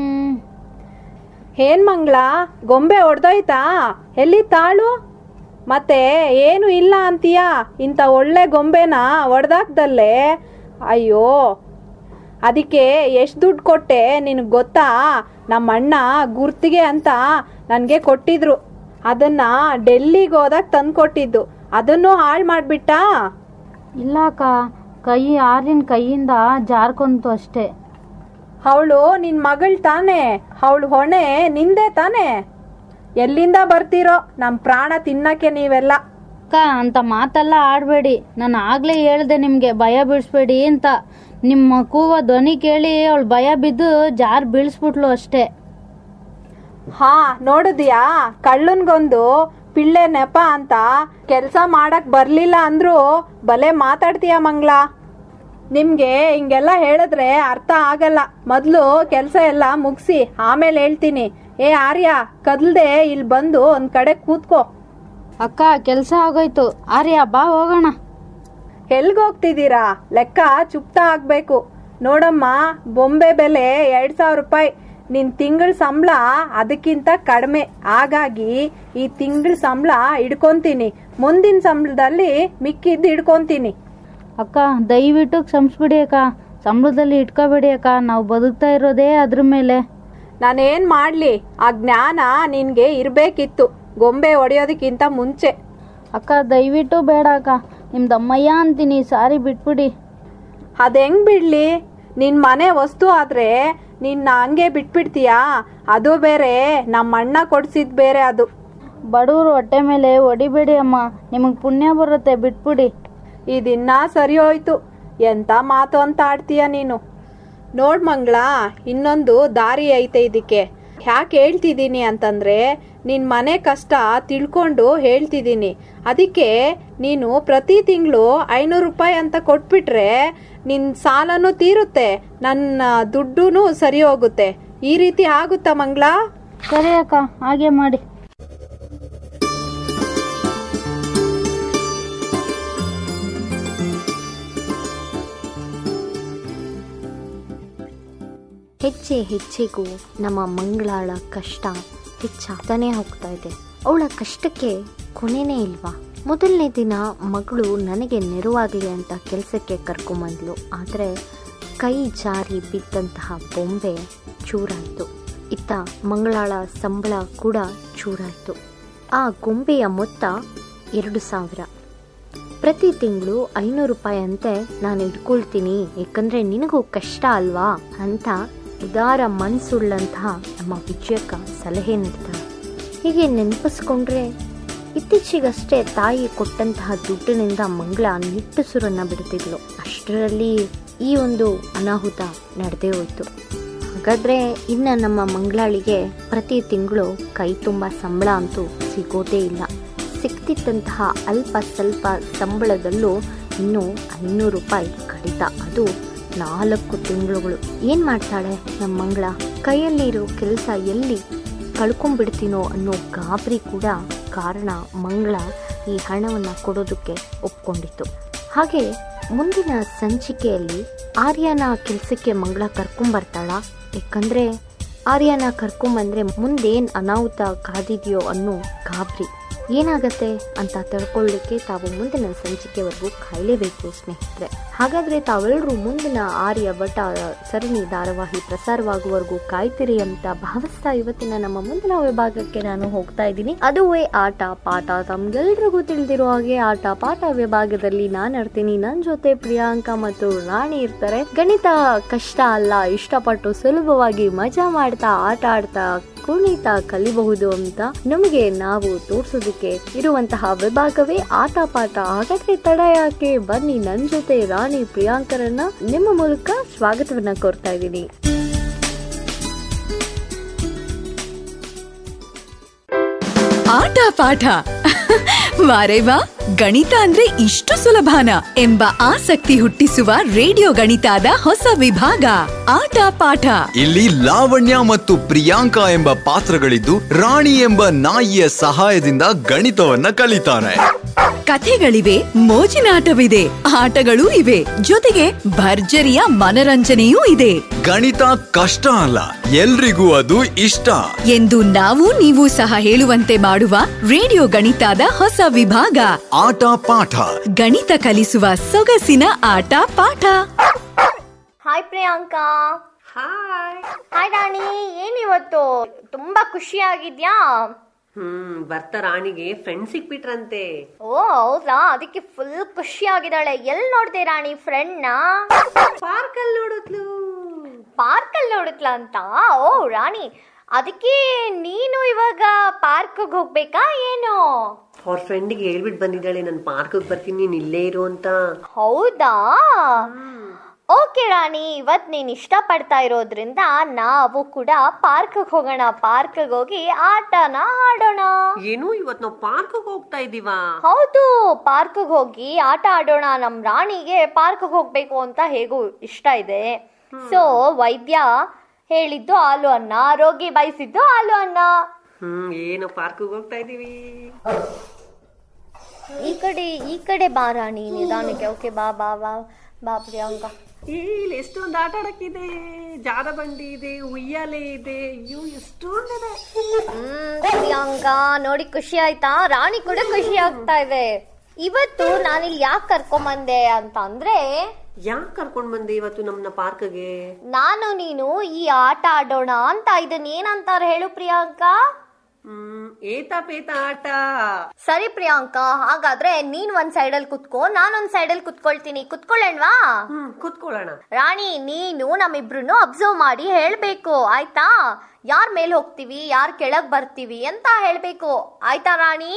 Speaker 14: ಏನ್ ಮಂಗ್ಲ ಗೊಂಬೆ ಹೊಡ್ದೋಯ್ತಾ ಎಲ್ಲಿ ತಾಳು ಮತ್ತೆ ಏನು ಇಲ್ಲ ಅಂತೀಯ ಇಂಥ ಒಳ್ಳೆ ಗೊಂಬೆನ ಹೊಡೆದಾಕ್ದಲ್ಲೇ ಅಯ್ಯೋ ಅದಕ್ಕೆ ಎಷ್ಟು ದುಡ್ಡು ಕೊಟ್ಟೆ ನಿನಗೆ ಗೊತ್ತಾ ನಮ್ಮ ಅಣ್ಣ ಗುರ್ತಿಗೆ ಅಂತ ನನಗೆ ಕೊಟ್ಟಿದ್ರು ಅದನ್ನ ಡೆಲ್ಲಿಗೆ ಹೋದಾಗ ತಂದು ಕೊಟ್ಟಿದ್ದು ಅದನ್ನು ಹಾಳು ಮಾಡಿಬಿಟ್ಟಾ
Speaker 8: ಇಲ್ಲ ಅಕ್ಕ ಕೈ ಆರಿನ ಕೈಯಿಂದ ಜಾರ್ಕೊಂತು ಅಷ್ಟೇ
Speaker 14: ಅವಳು ನಿನ್ ಮಗಳ್ ತಾನೇ ಅವಳು ಹೊಣೆ ನಿಂದೆ ತಾನೇ ಎಲ್ಲಿಂದ ಬರ್ತೀರೋ ನಮ್ ಪ್ರಾಣ ತಿನ್ನಕ್ಕೆ ನೀವೆಲ್ಲ
Speaker 8: ಅಕ್ಕ ಅಂತ ಮಾತೆಲ್ಲ ಆಡಬೇಡಿ ನಾನು ಆಗ್ಲೇ ಹೇಳ್ದೆ ನಿಮ್ಗೆ ಭಯ ಬೀಳಿಸ್ಬೇಡಿ ಅಂತ ನಿಮ್ಮ ಕೂವ ಧ್ವನಿ ಕೇಳಿ ಅವಳು ಭಯ ಬಿದ್ದು ಜಾರ್ ಬೀಳಿಸ್ಬಿಟ್ಲು ಅಷ್ಟೇ
Speaker 14: ಹಾ ನೋಡಿದ್ಯಾ ಕಳ್ಳನ್ಗೊಂದು ಪಿಳ್ಳೆ ನೆಪ ಅಂತ ಕೆಲಸ ಮಾಡಕ್ ಬರ್ಲಿಲ್ಲ ಅಂದ್ರು ಬಲೆ ಮಾತಾಡ್ತೀಯ ಮಂಗ್ಲ ನಿಮ್ಗೆ ಹಿಂಗೆಲ್ಲ ಹೇಳಿದ್ರೆ ಅರ್ಥ ಆಗಲ್ಲ ಮೊದ್ಲು ಕೆಲಸ ಎಲ್ಲ ಮುಗಿಸಿ ಆಮೇಲೆ ಹೇಳ್ತೀನಿ ಏ ಆರ್ಯ ಕದ್ಲ್ದೆ ಇಲ್ಲಿ ಬಂದು ಒಂದ್ ಕಡೆ ಕೂತ್ಕೋ
Speaker 8: ಅಕ್ಕ ಕೆಲಸ ಆಗೋಯ್ತು ಆರ್ಯ ಬಾ ಹೋಗೋಣ
Speaker 14: ಎಲ್ಗೋಗ್ತಿದ್ದೀರಾ ಲೆಕ್ಕ ಚುಪ್ತಾ ಆಗ್ಬೇಕು ನೋಡಮ್ಮ ಬೊಂಬೆ ಬೆಲೆ ಎರಡ್ ಸಾವಿರ ರೂಪಾಯಿ ನಿನ್ ತಿಂಗಳ ಸಂಬಳ ಅದಕ್ಕಿಂತ ಕಡಿಮೆ ಹಾಗಾಗಿ ಈ ತಿಂಗಳ ಸಂಬಳ ಇಡ್ಕೊಂತೀನಿ ಮುಂದಿನ ಸಂಬಳದಲ್ಲಿ ಮಿಕ್ಕಿದ್ದು ಇಡ್ಕೊಂತೀನಿ
Speaker 8: ಅಕ್ಕ ದಯವಿಟ್ಟು ಕ್ಷಮಿಸ್ಬಿಡಿ ಅಕ್ಕ ಸಂಬಳದಲ್ಲಿ ಇಟ್ಕೋಬೇಡಿ ಅಕ್ಕ ನಾವು ಬದುಕ್ತಾ ಇರೋದೇ ಅದ್ರ ಮೇಲೆ
Speaker 14: ನಾನೇನ್ ಮಾಡ್ಲಿ ಆ ಜ್ಞಾನ ನಿನ್ಗೆ ಇರ್ಬೇಕಿತ್ತು ಗೊಂಬೆ ಹೊಡೆಯೋದಕ್ಕಿಂತ ಮುಂಚೆ
Speaker 8: ಅಕ್ಕ ದಯವಿಟ್ಟು ಬೇಡ ಅಕ್ಕ ನಿಮ್ದು ಅಮ್ಮಯ್ಯ ಅಂತೀನಿ ಸಾರಿ ಬಿಟ್ಬಿಡಿ
Speaker 14: ಅದ್ ಹೆಂಗ್ ಬಿಡ್ಲಿ ನಿನ್ ಮನೆ ವಸ್ತು ಆದ್ರೆ ನಿನ್ನ ಹಂಗೆ ಬಿಟ್ಬಿಡ್ತೀಯಾ ಅದು ಬೇರೆ ನಮ್ಮ ಅಣ್ಣ ಕೊಡ್ಸಿದ್ ಬೇರೆ ಅದು
Speaker 8: ಬಡವರು ಹೊಟ್ಟೆ ಮೇಲೆ ಹೊಡಿಬೇಡಿ ಅಮ್ಮ ನಿಮಗೆ ಪುಣ್ಯ ಬರುತ್ತೆ ಬಿಟ್ಬಿಡಿ
Speaker 14: ಇದಿನ್ನ ಸರಿ ಹೋಯ್ತು ಎಂತ ಮಾತು ಅಂತ ಆಡ್ತೀಯ ನೀನು ನೋಡ್ ಮಂಗಳ ಇನ್ನೊಂದು ದಾರಿ ಐತೆ ಇದಕ್ಕೆ ಯಾಕೆ ಹೇಳ್ತಿದ್ದೀನಿ ಅಂತಂದ್ರೆ ನಿನ್ ಮನೆ ಕಷ್ಟ ತಿಳ್ಕೊಂಡು ಹೇಳ್ತಿದ್ದೀನಿ ಅದಕ್ಕೆ ನೀನು ಪ್ರತಿ ತಿಂಗಳು ಐನೂರು ರೂಪಾಯಿ ಅಂತ ಕೊಟ್ಬಿಟ್ರೆ ನಿನ್ ಸಾಲನೂ ತೀರುತ್ತೆ ನನ್ನ ದುಡ್ಡು ಸರಿ ಹೋಗುತ್ತೆ ಈ ರೀತಿ ಆಗುತ್ತಾ ಮಂಗಳ
Speaker 8: ಸರಿ ಅಕ್ಕ ಹಾಗೆ ಮಾಡಿ
Speaker 4: ಹೆಜ್ಜೆ ಹೆಜ್ಜೆಗೂ ನಮ್ಮ ಮಂಗಳಾಳ ಕಷ್ಟ ಹೆಚ್ಚಾಗ್ತಾನೆ ಹೋಗ್ತಾ ಇದೆ ಅವಳ ಕಷ್ಟಕ್ಕೆ ಕೊನೆನೇ ಇಲ್ವಾ ಮೊದಲನೇ ದಿನ ಮಗಳು ನನಗೆ ನೆರವಾಗಲಿ ಅಂತ ಕೆಲಸಕ್ಕೆ ಕರ್ಕೊಂಬಂದ್ಲು ಆದರೆ ಕೈ ಜಾರಿ ಬಿದ್ದಂತಹ ಬೊಂಬೆ ಚೂರಾಯಿತು ಇತ್ತ ಮಂಗಳಾಳ ಸಂಬಳ ಕೂಡ ಚೂರಾಯಿತು ಆ ಗೊಂಬೆಯ ಮೊತ್ತ ಎರಡು ಸಾವಿರ ಪ್ರತಿ ತಿಂಗಳು ಐನೂರು ರೂಪಾಯಿ ಅಂತೆ ನಾನು ಇಟ್ಕೊಳ್ತೀನಿ ಯಾಕಂದ್ರೆ ನಿನಗೂ ಕಷ್ಟ ಅಲ್ವಾ ಅಂತ ಉದಾರ ಮನ್ಸುಳ್ಳಂತಹ ನಮ್ಮ ವಿಜಯಕ್ಕ ಸಲಹೆ ನೀಡ್ತಾಳೆ ಹೀಗೆ ನೆನಪಿಸ್ಕೊಂಡ್ರೆ ಇತ್ತೀಚೆಗಷ್ಟೇ ತಾಯಿ ಕೊಟ್ಟಂತಹ ದುಡ್ಡಿನಿಂದ ಮಂಗಳ ನಿಟ್ಟುಸುರನ್ನ ಬಿಡ್ತಿದ್ಲು ಅಷ್ಟರಲ್ಲಿ ಈ ಒಂದು ಅನಾಹುತ ನಡೆದೇ ಹೋಯ್ತು ಹಾಗಾದ್ರೆ ಇನ್ನ ನಮ್ಮ ಮಂಗಳಾಳಿಗೆ ಪ್ರತಿ ತಿಂಗಳು ಕೈ ತುಂಬ ಸಂಬಳ ಅಂತೂ ಸಿಗೋದೇ ಇಲ್ಲ ಸಿಕ್ತಿದ್ದಂತಹ ಅಲ್ಪ ಸ್ವಲ್ಪ ಸಂಬಳದಲ್ಲೂ ಇನ್ನೂ ಐನೂರು ರೂಪಾಯಿ ಕಡಿತ ಅದು ನಾಲ್ಕು ತಿಂಗಳುಗಳು ಏನ್ ಮಾಡ್ತಾಳೆ ನಮ್ಮ ಮಂಗಳ ಕೈಯಲ್ಲಿರೋ ಕೆಲಸ ಎಲ್ಲಿ ಕಳ್ಕೊಂಡ್ಬಿಡ್ತೀನೋ ಅನ್ನೋ ಗಾಬರಿ ಕೂಡ ಕಾರಣ ಮಂಗಳ ಈ ಹಣವನ್ನು ಕೊಡೋದಕ್ಕೆ ಒಪ್ಕೊಂಡಿತ್ತು ಹಾಗೆ ಮುಂದಿನ ಸಂಚಿಕೆಯಲ್ಲಿ ಆರ್ಯನ ಕೆಲಸಕ್ಕೆ ಮಂಗಳ ಕರ್ಕೊಂಬರ್ತಾಳ ಯಾಕಂದ್ರೆ ಆರ್ಯನ ಕರ್ಕೊಂಬಂದ್ರೆ ಮುಂದೇನ್ ಅನಾಹುತ ಕಾದಿದೆಯೋ ಅನ್ನೋ ಗಾಬರಿ ಏನಾಗತ್ತೆ ಅಂತ ತಿಳ್ಕೊಳ್ಳಿಕ್ಕೆ ತಾವು ಮುಂದಿನ ಸಂಚಿಕೆವರೆಗೂ ಕಾಯಲೇಬೇಕು ಸ್ನೇಹಿತರೆ ಹಾಗಾದ್ರೆ ತಾವೆಲ್ಲರೂ ಮುಂದಿನ ಆರ್ಯ ಭಟ ಸರಣಿ ಧಾರಾವಾಹಿ ಪ್ರಸಾರವಾಗುವವರೆಗೂ ಕಾಯ್ತಿರಿ ಅಂತ ಭಾವಿಸ್ತಾ ಇವತ್ತಿನ ನಮ್ಮ ಮುಂದಿನ ವಿಭಾಗಕ್ಕೆ ನಾನು ಹೋಗ್ತಾ ಇದ್ದೀನಿ ಅದುವೇ ಆಟ ಪಾಠ ತಮ್ಗೆಲ್ರಿಗೂ ತಿಳಿದಿರೋ ಹಾಗೆ ಆಟ ಪಾಠ ವಿಭಾಗದಲ್ಲಿ ನಾನು ಆಡ್ತೀನಿ ನನ್ನ ಜೊತೆ ಪ್ರಿಯಾಂಕಾ ಮತ್ತು ರಾಣಿ ಇರ್ತಾರೆ ಗಣಿತ ಕಷ್ಟ ಅಲ್ಲ ಇಷ್ಟಪಟ್ಟು ಸುಲಭವಾಗಿ ಮಜಾ ಮಾಡ್ತಾ ಆಟ ಆಡ್ತಾ ಕುಣಿತ ಕಲಿಬಹುದು ಅಂತ ನಮಗೆ ನಾವು ತೋರ್ಸೋದಕ್ಕೆ ಇರುವಂತಹ ವಿಭಾಗವೇ ಆಟ ಪಾಠ ಹಾಗಾದ್ರೆ ತಡ ಯಾಕೆ ಬನ್ನಿ ನನ್ ಜೊತೆ ರಾಣಿ ಪ್ರಿಯಾಂಕರನ್ನ ನಿಮ್ಮ ಮೂಲಕ ಸ್ವಾಗತವನ್ನ ಕೋರ್ತಾ ಇದ್ದೀನಿ
Speaker 1: ಆಟ ಪಾಠ ವಾರೇ ವಾ ಗಣಿತ ಅಂದ್ರೆ ಇಷ್ಟು ಸುಲಭಾನ ಎಂಬ ಆಸಕ್ತಿ ಹುಟ್ಟಿಸುವ ರೇಡಿಯೋ ಗಣಿತದ ಹೊಸ ವಿಭಾಗ ಆಟ ಪಾಠ
Speaker 3: ಇಲ್ಲಿ ಲಾವಣ್ಯ ಮತ್ತು ಪ್ರಿಯಾಂಕಾ ಎಂಬ ಪಾತ್ರಗಳಿದ್ದು ರಾಣಿ ಎಂಬ ನಾಯಿಯ ಸಹಾಯದಿಂದ ಗಣಿತವನ್ನ ಕಲಿತಾರೆ
Speaker 1: ಕಥೆಗಳಿವೆ ಮೋಜಿನಾಟವಿದೆ ಆಟಗಳೂ ಇವೆ ಜೊತೆಗೆ ಭರ್ಜರಿಯ ಮನರಂಜನೆಯೂ ಇದೆ
Speaker 3: ಗಣಿತ ಕಷ್ಟ ಅಲ್ಲ ಎಲ್ರಿಗೂ ಅದು ಇಷ್ಟ
Speaker 1: ಎಂದು ನಾವು ನೀವು ಸಹ ಹೇಳುವಂತೆ ಮಾಡುವ ರೇಡಿಯೋ ಗಣಿತದ ಹೊಸ ವಿಭಾಗ
Speaker 3: ಆಟ ಪಾಠ
Speaker 1: ಗಣಿತ ಕಲಿಸುವ ಸೊಗಸಿನ ಆಟ ಪಾಠ
Speaker 4: hi Priyanka hi hi Rani ಏನಿವತ್ತು ತುಂಬಾ ಖುಷಿಯಾಗಿದ್ಯಾ
Speaker 16: ಹ್ಮ್ ಬರ್ತಾ ರಾಣಿಗೆ ಫ್ರೆಂಡ್ ಸಿಕ್ಬಿಟ್ರಂತೆ
Speaker 4: ಓ ಹೌದಾ ಅದಕ್ಕೆ ಫುಲ್ ಖುಷಿಯಾಗಿದ್ದಾಳೆ ಎಲ್ ನೋಡ್ದೆ ರಾಣಿ ಫ್ರೆಂಡ್ ನ
Speaker 16: ಪಾರ್ಕ್ ಅಲ್ಲಿ ನೋಡಿದ್ಲು
Speaker 4: ಪಾರ್ಕ್ ಅಲ್ಲಿ ನೋಡಿದ್ಲ ಅಂತ ಓ ರಾಣಿ ಅದಕ್ಕೆ ನೀನು ಇವಾಗ ಪಾರ್ಕ್ ಹೋಗ್ಬೇಕಾ ಏನು
Speaker 16: ಅವ್ರ ಫ್ರೆಂಡಿಗೆ ಹೇಳ್ಬಿಟ್ಟು ಬಂದಿದ್ದಾಳೆ ನಾನು ಪಾರ್ಕ್ ಬರ್ತೀನಿ ನೀನ್ ಇಲ್ಲೇ ಇರು ಅಂತ
Speaker 4: ಹೌದಾ ಓಕೆ ರಾಣಿ ಇವತ್ ನೀನ್ ಇಷ್ಟಪಡ್ತಾ ಇರೋದ್ರಿಂದ ನಾವು ಕೂಡ ಪಾರ್ಕ್ ಹೋಗೋಣ ಪಾರ್ಕ್ ಹೋಗಿ ಆಟನ ಆಡೋಣ
Speaker 16: ಏನು ಇವತ್ ನಾವು ಪಾರ್ಕ್ ಹೋಗ್ತಾ ಇದೀವಾ
Speaker 4: ಹೌದು ಪಾರ್ಕ್ ಹೋಗಿ ಆಟ ಆಡೋಣ ನಮ್ ರಾಣಿಗೆ ಪಾರ್ಕ್ ಹೋಗ್ಬೇಕು ಅಂತ ಹೇಗೂ ಇಷ್ಟ ಇದೆ ಸೊ ವೈದ್ಯ ಹೇಳಿದ್ದು ಹಾಲು ಅನ್ನ ರೋಗಿ ಬಯಸಿದ್ದು ಹಾಲು ಅನ್ನ
Speaker 16: ಹ್ಮ್ ಏನು ಪಾರ್ಕ್ ಹೋಗ್ತಾ ಇದೀವಿ
Speaker 4: ಈ ಕಡೆ ಈ ಕಡೆ ಬಾ ರಾಣಿ ನಿಧಾನಕ್ಕೆ ಓಕೆ ಬಾ ಬಾ ಬಾ ಬಾ ಪ್ರಿಯಾಂಕಾ
Speaker 16: ಇಲ್ಲಿ ಎಷ್ಟೊಂದು ಆಟ ಆಡಕ್ಕಿದೆ ಜಾರ ಬಂಡಿ ಇದೆ ಉಯ್ಯಾಲೆ ಇದೆ ಅಯ್ಯೋ ಎಷ್ಟೊಂದಿದೆ
Speaker 4: ಹ್ಮ್ ಪ್ರಿಯಾಂಕಾ ನೋಡಿ ಖುಷಿ ಆಯ್ತಾ ರಾಣಿ ಕೂಡ ಖುಷಿ ಆಗ್ತಾ ಇದೆ ಇವತ್ತು ನಾನಿಲ್ಲಿ ಯಾಕೆ ಕರ್ಕೊಂಬಂದೆ ಅಂತ ಅಂದ್ರೆ
Speaker 16: ಯಾಕೆ ಕರ್ಕೊಂಡ್ ಬಂದೆ ಇವತ್ತು ನಮ್ಮನ್ನ ಪಾರ್ಕ್ಗೆ
Speaker 4: ನಾನು ನೀನು ಈ ಆಟ ಆಡೋಣ ಅಂತ ಇದನ್ನ ಏನಂತಾರೆ ಹೇಳು ಪ್ರಿಯಾಂಕಾ
Speaker 16: ಹ್ಮ್ ಏತ ಪೇತ ಆಟ
Speaker 4: ಸರಿ ಪ್ರಿಯಾಂಕಾ ಹಾಗಾದ್ರೆ ನೀನ್ ಒಂದ್ ಸೈಡ್ ಅಲ್ಲಿ ಕುತ್ಕೋ ನಾನ್ ಒಂದ್ ಸೈಡ್ ಅಲ್ಲಿ ಕುತ್ಕೊಳ್ತೀನಿ ಕುತ್ಕೊಳ್ಳೋಣವಾ
Speaker 16: ಹ್ಮ್ ಕುತ್ಕೊಳ್ಳೋಣ
Speaker 4: ರಾಣಿ ನೀನು ನಮ್ಮಿಬ್ರು ಅಬ್ಸರ್ವ್ ಮಾಡಿ ಹೇಳ್ಬೇಕು ಆಯ್ತಾ ಯಾರ್ ಮೇಲ್ ಹೋಗ್ತೀವಿ ಯಾರ್ ಕೆಳಗ್ ಬರ್ತೀವಿ ಅಂತ ಹೇಳ್ಬೇಕು ಆಯ್ತಾ ರಾಣಿ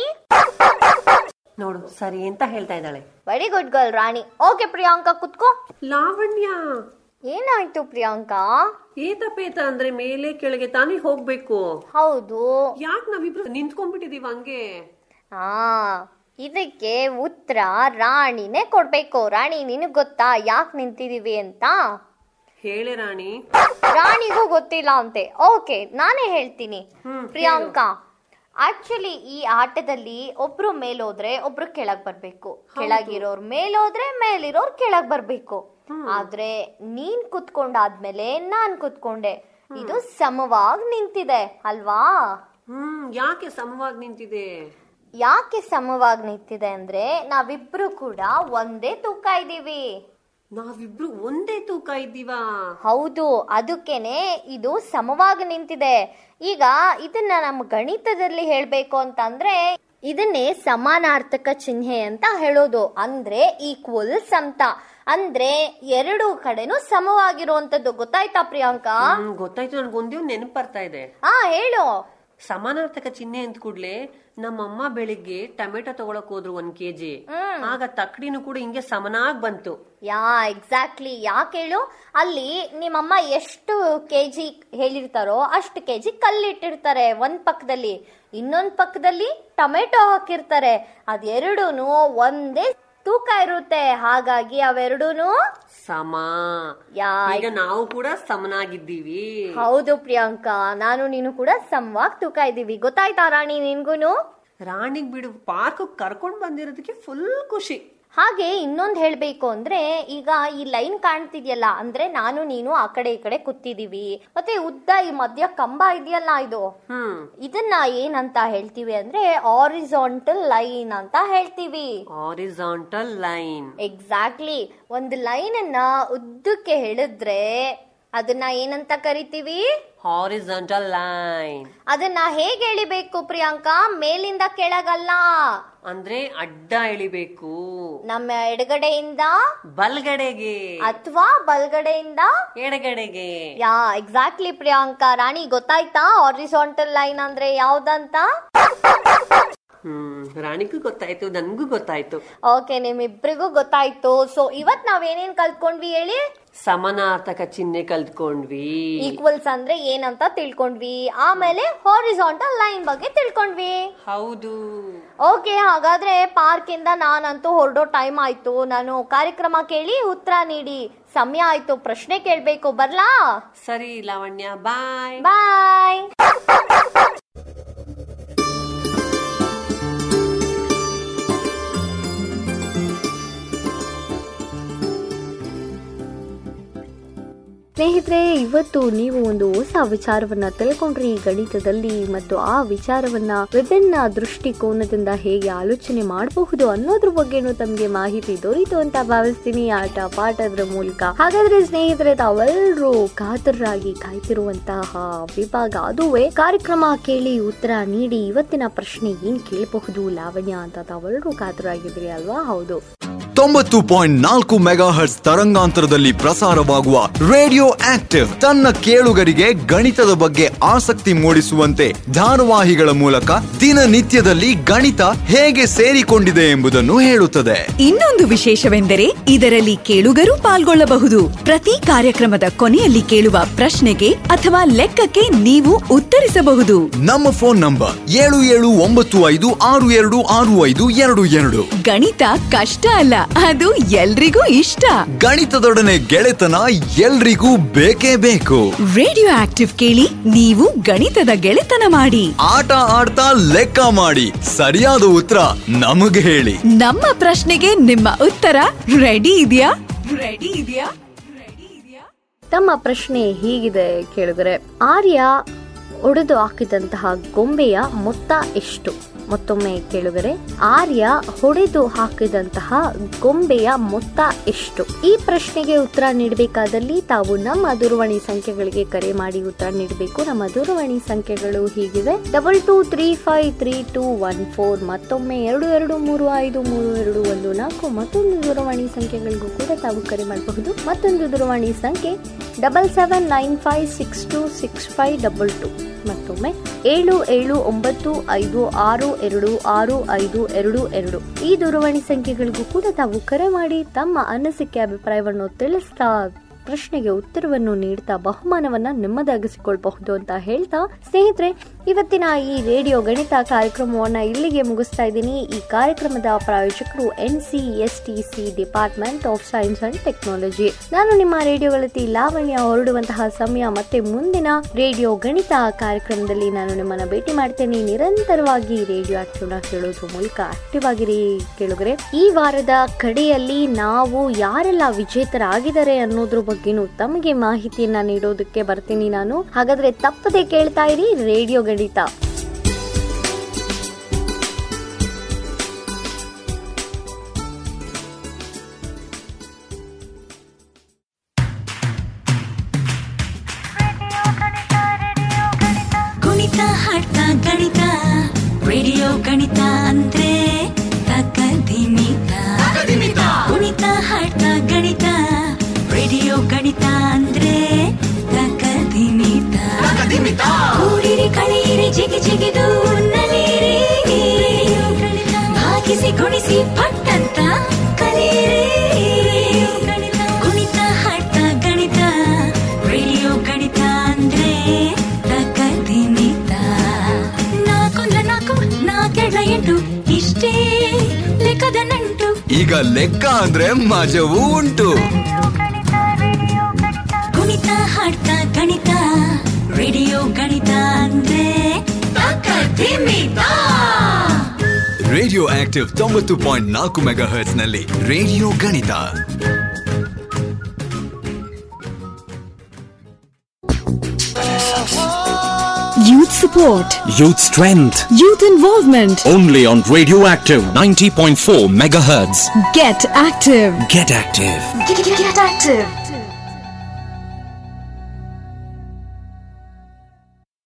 Speaker 16: ನೋಡು ಸರಿ ಅಂತ ಹೇಳ್ತಾ ಇದ್ದಾಳೆ
Speaker 4: very good girl Rani okay Priyanka ಕುತ್ಕೋ
Speaker 16: ಲಾವಣ್ಯ
Speaker 4: ಏನಾಯ್ತು ಪ್ರಿಯಾಂಕಾ
Speaker 16: ಏತ ಪೇತ ಅಂದ್ರೆ ಮೇಲೆ ಕೆಳಗೆ ತಾನೇ ಹೋಗ್ಬೇಕು
Speaker 4: ಹೌದು
Speaker 16: ಯಾಕೆ ನಾವಿಬ್ರು ನಿಂತ್ಕೊಂಡ್ಬಿಟ್ಟಿದೀವ ಹಂಗೆ
Speaker 4: ಹಾ ಇದಕ್ಕೆ ಉತ್ತರ ರಾಣಿನೇ ಕೊಡ್ಬೇಕು ರಾಣಿ ನಿನಗ್ ಗೊತ್ತಾ ಯಾಕೆ ನಿಂತಿದೀವಿ ಅಂತ
Speaker 16: ಹೇಳೆ ರಾಣಿ
Speaker 4: ರಾಣಿಗೂ ಗೊತ್ತಿಲ್ಲ ಅಂತೆ ಓಕೆ ನಾನೇ ಹೇಳ್ತೀನಿ ಪ್ರಿಯಾಂಕಾ ಆಕ್ಚುಲಿ ಈ ಆಟದಲ್ಲಿ ಒಬ್ರು ಮೇಲೋದ್ರೆ ಒಬ್ರು ಕೆಳಗ್ ಬರ್ಬೇಕು ಕೆಳಗಿರೋರ್ ಮೇಲೋದ್ರೆ ಮೇಲಿರೋರ್ ಕೆಳಗ್ ಬರ್ಬೇಕು ಆದ್ರೆ ನೀನ್ ಕುತ್ಕೊಂಡಾದ್ಮೇಲೆ ನಾನ್ ಕುತ್ಕೊಂಡೆ ಇದು ಸಮವಾಗಿ ನಿಂತಿದೆ ಅಲ್ವಾ
Speaker 16: ಹ್ಮ್ ಯಾಕೆ ಸಮವಾಗಿ ನಿಂತಿದೆ
Speaker 4: ಯಾಕೆ ಸಮವಾಗಿ ನಿಂತಿದೆ ಅಂದ್ರೆ ನಾವಿಬ್ರು ಕೂಡ ಒಂದೇ ತೂಕ ಇದೀವಿ
Speaker 16: ನಾವಿಬ್ರು ಒಂದೇ ತೂಕ ಇದ್ದೀವಾ
Speaker 4: ಹೌದು ಅದಕ್ಕೇನೆ ಇದು ಸಮವಾಗಿ ನಿಂತಿದೆ ಈಗ ಇದನ್ನ ನಮ್ಮ ಗಣಿತದಲ್ಲಿ ಹೇಳ್ಬೇಕು ಅಂತಂದ್ರೆ ಇದನ್ನೇ ಸಮಾನಾರ್ಥಕ ಚಿಹ್ನೆ ಅಂತ ಹೇಳೋದು ಅಂದ್ರೆ ಈಕ್ವಲ್ ಸಮತ ಅಂದ್ರೆ ಎರಡು ಕಡೆನೂ ಸಮವಾಗಿರುವಂತದ್ದು ಗೊತ್ತಾಯ್ತಾ ಪ್ರಿಯಾಂಕಾ
Speaker 16: ಹ್ಮ್, ಗೊತ್ತಾಯ್ತು ನನ್ಗೆ ಒಂದೇ ಒಂದ್ ನೆನಪು ಬರ್ತಾ ಇದೆ
Speaker 4: ಹಾ ಹೇಳು
Speaker 16: ಸಮಾನಾರ್ಥಕ ಚಿಹ್ನೆ ಅಂತ ಕೂಡ್ಲೆ ನಮ್ಮಮ್ಮ ಬೆಳಿಗ್ಗೆ ಟೊಮೆಟೊ ತಗೊಳಕ್ ಹೋದ್ರು ಒಂದ್ ಕೆಜಿ ಆಗ ತಕ್ಕಡಿನೂ ಕೂಡ ಹಿಂಗೆ ಸಮನಾಗ್ ಬಂತು
Speaker 4: ಯಾ ಎಕ್ಸಾಕ್ಟ್ಲಿ ಯಾಕೆ ಹೇಳು ಅಲ್ಲಿ ನಿಮ್ಮಮ್ಮ ಎಷ್ಟು ಕೆಜಿ ಹೇಳಿರ್ತಾರೋ ಅಷ್ಟು ಕೆಜಿ ಕಲ್ಲಿಟ್ಟಿರ್ತಾರೆ ಒಂದ್ ಪಕ್ಕದಲ್ಲಿ ಇನ್ನೊಂದ್ ಪಕ್ಕದಲ್ಲಿ ಟೊಮೆಟೊ ಹಾಕಿರ್ತಾರೆ ಅದೆರಡೂನು ಒಂದೇ ತೂಕ ಇರುತ್ತೆ ಹಾಗಾಗಿ ಅವೆರಡೂನು
Speaker 16: ಸಮ
Speaker 4: ಯಾ
Speaker 16: ಈಗ ನಾವು ಕೂಡ ಸಮನಾಗಿದ್ದೀವಿ
Speaker 4: ಹೌದು ಪ್ರಿಯಾಂಕಾ ನಾನು ನೀನು ಕೂಡ ಸಮವಾಗಿ ತೂಕ ಇದ್ದೀವಿ ಗೊತ್ತಾಯ್ತಾ ರಾಣಿ ನಿನ್ಗೂನು
Speaker 16: ರಾಣಿಗ್ ಬಿಡು ಪಾರ್ಕ್ ಕರ್ಕೊಂಡ್ ಬಂದಿರೋದಕ್ಕೆ ಫುಲ್ ಖುಷಿ
Speaker 4: ಹಾಗೆ ಇನ್ನೊಂದು ಹೇಳಬೇಕು ಅಂದ್ರೆ ಈಗ ಈ ಲೈನ್ ಕಾಣ್ತಿದ್ಯಲ್ಲ ಅಂದ್ರೆ ನಾನು ನೀನು ಆ ಕಡೆ ಈ ಕಡೆ ಕೂತಿದೀವಿ ಮತ್ತೆ ಉದ್ದ ಈ ಮಧ್ಯ ಕಂಬ ಇದೆಯಲ್ಲ ಇದು ಇದನ್ನ ಏನಂತ ಹೇಳ್ತೀವಿ ಅಂದ್ರೆ ಆರಿಸಾಂಟಲ್ ಲೈನ್ ಅಂತ ಹೇಳ್ತೀವಿ
Speaker 16: ಆರಿಸಾಂಟಲ್ ಲೈನ್
Speaker 4: ಎಕ್ಸಾಕ್ಟ್ಲಿ ಒಂದು ಲೈನ್ ಅನ್ನ ಉದ್ದಕ್ಕೆ ಹೇಳಿದ್ರೆ ಅದನ್ನ ಏನಂತ ಕರಿತೀವಿ
Speaker 16: ಹಾರಿಸಾಂಟಲ್ ಲೈನ್
Speaker 4: ಅದನ್ನ ಹೇಗೆ ಎಳಿಬೇಕು ಪ್ರಿಯಾಂಕಾ ಮೇಲಿಂದ ಕೆಳಗಲ್ಲ
Speaker 16: ಅಂದ್ರೆ ಅಡ್ಡ ಎಳಿಬೇಕು
Speaker 4: ನಮ್ಮ ಎಡಗಡೆಯಿಂದ
Speaker 16: ಬಲ್ಗಡೆಗೆ
Speaker 4: ಅಥವಾ ಬಲ್ಗಡೆಯಿಂದ
Speaker 16: ಎಡಗಡೆಗೆ
Speaker 4: ಯಾ ಎಕ್ಸಾಕ್ಟ್ಲಿ ಪ್ರಿಯಾಂಕಾ ರಾಣಿ ಗೊತ್ತಾಯ್ತಾ ಹಾರಿಸಾಂಟಲ್ ಲೈನ್ ಅಂದ್ರೆ ಯಾವ್ದಂತ
Speaker 16: ಹ್ಮ್ ರಾಣಿಗೂ ಗೊತ್ತಾಯ್ತು ನನ್ಗೂ ಗೊತ್ತಾಯ್ತು
Speaker 4: ಓಕೆ ನಿಮ್ಮಿಬ್ರಿಗೂ ಗೊತ್ತಾಯ್ತು ಸೊ ಇವತ್ ನಾವ್ ಏನೇನ್ ಕಲ್ತ್ಕೊಂಡ್ವಿ ಹೇಳಿ
Speaker 16: ಸಮಾನಾರ್ಥಕ ಚಿಹ್ನೆ ಕಲ್ತ್ಕೊಂಡ್ವಿ
Speaker 4: ಈಕ್ವಲ್ಸ್ ಅಂದ್ರೆ ಏನಂತ ತಿಳ್ಕೊಂಡ್ವಿ ಆಮೇಲೆ ಹಾರಿಸಾಂಟಲ್ ಲೈನ್ ಬಗ್ಗೆ ತಿಳ್ಕೊಂಡ್ವಿ
Speaker 16: ಹೌದು
Speaker 4: ಓಕೆ ಹಾಗಾದ್ರೆ ಪಾರ್ಕ್ ಇಂದ ನಾನಂತೂ ಹೊರಡೋ ಟೈಮ್ ಆಯ್ತು ನಾನು ಕಾರ್ಯಕ್ರಮ ಕೇಳಿ ಉತ್ತರ ನೀಡಿ ಸಮಯ ಆಯ್ತು ಪ್ರಶ್ನೆ ಕೇಳ್ಬೇಕು ಬರ್ಲಾ
Speaker 16: ಸರಿ ಲಾವಣ್ಯ ಬಾಯ್
Speaker 4: ಬಾಯ್ ಸ್ನೇಹಿತರೆ ಇವತ್ತು ನೀವು ಒಂದು ಹೊಸ ವಿಚಾರವನ್ನ ತಿಳ್ಕೊಂಡ್ರಿ ಗಣಿತದಲ್ಲಿ ಮತ್ತು ಆ ವಿಚಾರವನ್ನ ವಿಭಿನ್ನ ದೃಷ್ಟಿಕೋನದಿಂದ ಹೇಗೆ ಆಲೋಚನೆ ಮಾಡಬಹುದು ಅನ್ನೋದ್ರ ಬಗ್ಗೆನೂ ತಮ್ಗೆ ಮಾಹಿತಿ ದೊರೀತು ಅಂತ ಭಾವಿಸ್ತೀನಿ ಆಟ ಪಾಠದ ಮೂಲಕ ಹಾಗಾದ್ರೆ ಸ್ನೇಹಿತರೆ ತಾವೆಲ್ಲರೂ ಕಾತರರಾಗಿ ಕಾಯ್ತಿರುವಂತಹ ವಿಭಾಗ ಅದುವೇ ಕಾರ್ಯಕ್ರಮ ಕೇಳಿ ಉತ್ತರ ನೀಡಿ ಇವತ್ತಿನ ಪ್ರಶ್ನೆ ಏನ್ ಕೇಳಬಹುದು ಲಾವಣ್ಯ ಅಂತ ತಾವೆಲ್ಲರೂ ಕಾತರಾಗಿದ್ರಿ ಅಲ್ವಾ ಹೌದು
Speaker 3: ತೊಂಬತ್ತು ಪಾಯಿಂಟ್ ನಾಲ್ಕು ಮೆಗಾ ಹರ್ಟ್ಸ್ ತರಂಗಾಂತರದಲ್ಲಿ ಪ್ರಸಾರವಾಗುವ ರೇಡಿಯೋ ಆಕ್ಟಿವ್ ತನ್ನ ಕೇಳುಗರಿಗೆ ಗಣಿತದ ಬಗ್ಗೆ ಆಸಕ್ತಿ ಮೂಡಿಸುವಂತೆ ಧಾರಾವಾಹಿಗಳ ಮೂಲಕ ದಿನನಿತ್ಯದಲ್ಲಿ ಗಣಿತ ಹೇಗೆ ಸೇರಿಕೊಂಡಿದೆ ಎಂಬುದನ್ನು ಹೇಳುತ್ತದೆ
Speaker 1: ಇನ್ನೊಂದು ವಿಶೇಷವೆಂದರೆ ಇದರಲ್ಲಿ ಕೇಳುಗರು ಪಾಲ್ಗೊಳ್ಳಬಹುದು ಪ್ರತಿ ಕಾರ್ಯಕ್ರಮದ ಕೊನೆಯಲ್ಲಿ ಕೇಳುವ ಪ್ರಶ್ನೆಗೆ ಅಥವಾ ಲೆಕ್ಕಕ್ಕೆ ನೀವು ಉತ್ತರಿಸಬಹುದು
Speaker 3: ನಮ್ಮ ಫೋನ್ ನಂಬರ್ ಏಳು ಏಳು ಒಂಬತ್ತು ಐದು ಆರು ಎರಡು ಆರು ಐದು ಎರಡು ಎರಡು
Speaker 1: ಗಣಿತ ಕಷ್ಟ ಅಲ್ಲ ಅದು ಎಲ್ರಿಗೂ ಇಷ್ಟ
Speaker 3: ಗಣಿತದೊಡನೆ ಗೆಳೆತನ ಎಲ್ರಿಗೂ ಬೇಕೇ ಬೇಕು
Speaker 1: ರೇಡಿಯೋ ಆಕ್ಟಿವ್ ಕೇಳಿ ನೀವು ಗಣಿತದ ಗೆಳೆತನ ಮಾಡಿ
Speaker 3: ಆಟ ಆಡ್ತಾ ಲೆಕ್ಕ ಮಾಡಿ ಸರಿಯಾದ ಉತ್ತರ ನಮಗೆ ಹೇಳಿ
Speaker 1: ನಮ್ಮ ಪ್ರಶ್ನೆಗೆ ನಿಮ್ಮ ಉತ್ತರ ರೆಡಿ ಇದೆಯಾ ರೆಡಿ ಇದೆಯಾ
Speaker 4: ತಮ್ಮ ಪ್ರಶ್ನೆ ಹೀಗಿದೆ ಕೇಳಿದರೆ ಆರ್ಯ ಒಡೆದು ಹಾಕಿದಂತಹ ಗೊಂಬೆಯ ಮೊತ್ತ ಎಷ್ಟು ಮತ್ತೊಮ್ಮೆ ಕೇಳಿದರೆ ಆರ್ಯ ಹೊಡೆದು ಹಾಕಿದಂತಹ ಗೊಂಬೆಯ ಮೊತ್ತ ಎಷ್ಟು ಈ ಪ್ರಶ್ನೆಗೆ ಉತ್ತರ ನೀಡಬೇಕಾದಲ್ಲಿ ತಾವು ನಮ್ಮ ದೂರವಾಣಿ ಸಂಖ್ಯೆಗಳಿಗೆ ಕರೆ ಮಾಡಿ ಉತ್ತರ ನೀಡಬೇಕು ನಮ್ಮ ದೂರವಾಣಿ ಸಂಖ್ಯೆಗಳು ಹೀಗಿವೆ double two three five three two one four ಮತ್ತೊಮ್ಮೆ ಎರಡು ಎರಡು ಮೂರು ಐದು ಮೂರು ಎರಡು ಒಂದು ನಾಲ್ಕು ಮತ್ತೊಂದು ದೂರವಾಣಿ ಸಂಖ್ಯೆಗಳಿಗೂ ಕೂಡ ತಾವು ಕರೆ ಮಾಡಬಹುದು ಮತ್ತೊಂದು ದೂರವಾಣಿ ಸಂಖ್ಯೆ double seven nine five six two six five double two ಮತ್ತೊಮ್ಮೆ ಏಳು ಏಳು ಒಂಬತ್ತು ಐದು ಆರು ಎರಡು ಆರು ಐದು ಎರಡು ಎರಡು ಈ ದೂರವಾಣಿ ಸಂಖ್ಯೆಗಳಿಗೂ ಕೂಡ ತಾವು ಕರೆ ಮಾಡಿ ತಮ್ಮ ಅನಿಸಿಕೆ ಅಭಿಪ್ರಾಯವನ್ನು ತಿಳಿಸ್ತಾ ಪ್ರಶ್ನೆಗೆ ಉತ್ತರವನ್ನು ನೀಡ್ತಾ ಬಹುಮಾನವನ್ನ ನಿಮ್ಮದಾಗಿಸಿಕೊಳ್ಬಹುದು ಅಂತ ಹೇಳ್ತಾ ಸ್ನೇಹಿತರೆ ಇವತ್ತಿನ ಈ ರೇಡಿಯೋ ಗಣಿತ ಕಾರ್ಯಕ್ರಮವನ್ನ ಇಲ್ಲಿಗೆ ಮುಗಿಸ್ತಾ ಇದ್ದೀನಿ ಈ ಕಾರ್ಯಕ್ರಮದ ಪ್ರಾಯೋಜಕರು N C S T C department of science and technology ನಾನು ನಿಮ್ಮ ರೇಡಿಯೋ ಗೆಳತಿ ಲಾವಣ್ಯ ಹೊರಡುವಂತಹ ಸಮಯ ಮತ್ತೆ ಮುಂದಿನ ರೇಡಿಯೋ ಗಣಿತ ಕಾರ್ಯಕ್ರಮದಲ್ಲಿ ನಾನು ನಿಮ್ಮನ್ನ ಭೇಟಿ ಮಾಡ್ತೇನೆ ನಿರಂತರವಾಗಿ ರೇಡಿಯೋ ಆಕ್ಟಿವ್ ನ ಕೇಳೋದ್ರ ಮೂಲಕ ಆಕ್ಟಿವ್ ಆಗಿರಿ ಕೇಳುಗರೆ ಈ ವಾರದ ಕಡೆಯಲ್ಲಿ ನಾವು ಯಾರೆಲ್ಲ ವಿಜೇತರಾಗಿದ್ದಾರೆ ಅನ್ನೋದ್ರ ಬಗ್ಗೆನೂ ತಮಗೆ ಮಾಹಿತಿಯನ್ನ ನೀಡೋದಕ್ಕೆ ಬರ್ತೀನಿ ನಾನು ಹಾಗಾದ್ರೆ ತಪ್ಪದೆ ಕೇಳ್ತಾ ಇರಿ ರೇಡಿಯೋ ಗಣಿತ
Speaker 2: ಕುಣಿತ ಹಾಡ್ತಾ ಗಣಿತ ರೇಡಿಯೋ ಗಣಿತ ಅಂದ್ರೆ ತಕದಿಮಿತ ಕುಣಿತ ಹಾಡ್ತಾ ಗಣಿತ ರೇಡಿಯೋ ಗಣಿತ ಅಂದ್ರೆ ತಕದಿಮಿತ ಕೂಡಿರಿ ಕಳೆಯಿರಿ ಜಿಗಿ ಜಿಗಿದು ನಲಿಯಿರಿ ಭಾಗಿಸಿ ಗುಣಿಸಿ ಪಟ್ಟಂತ ಕಲಿಯಿರಿ ಕುಣಿತ ಹಾಡ್ತಾ ಗಣಿತ ರೇಡಿಯೋ ಗಣಿತ ಅಂದ್ರೆ ತಕದಿಮಿತ ನಾಕೊಂದ ನಾಲ್ಕು ನಾಲ್ಕೆರಡ ಎಂಟು ಇಷ್ಟೇ ಲೆಕ್ಕದ ನಂಟು
Speaker 3: ಈಗ ಲೆಕ್ಕ ಅಂದ್ರೆ ಮಜವೂ ಉಂಟು
Speaker 2: ಕುಣಿತ ಹಾಡ್ತಾ ಗಣಿತ ರೇಡಿಯೋ ಗಣಿತ ಅಂದ್ರೆ ತಕದಿಮಿತ
Speaker 3: ರೇಡಿಯೋ ಆಕ್ಟಿವ್ ತೊಂಬತ್ತು ಪಾಯಿಂಟ್ ನಾಲ್ಕು ಮೆಗಾ ಹರ್ಟ್ಸ್ ನಲ್ಲಿ ರೇಡಿಯೋ ಗಣಿತ
Speaker 1: Youth support,
Speaker 17: Youth Strength.
Speaker 1: youth involvement.
Speaker 17: Only on Radioactive 90.4 megahertz.
Speaker 1: Get active.
Speaker 17: Get active.
Speaker 1: Get, active.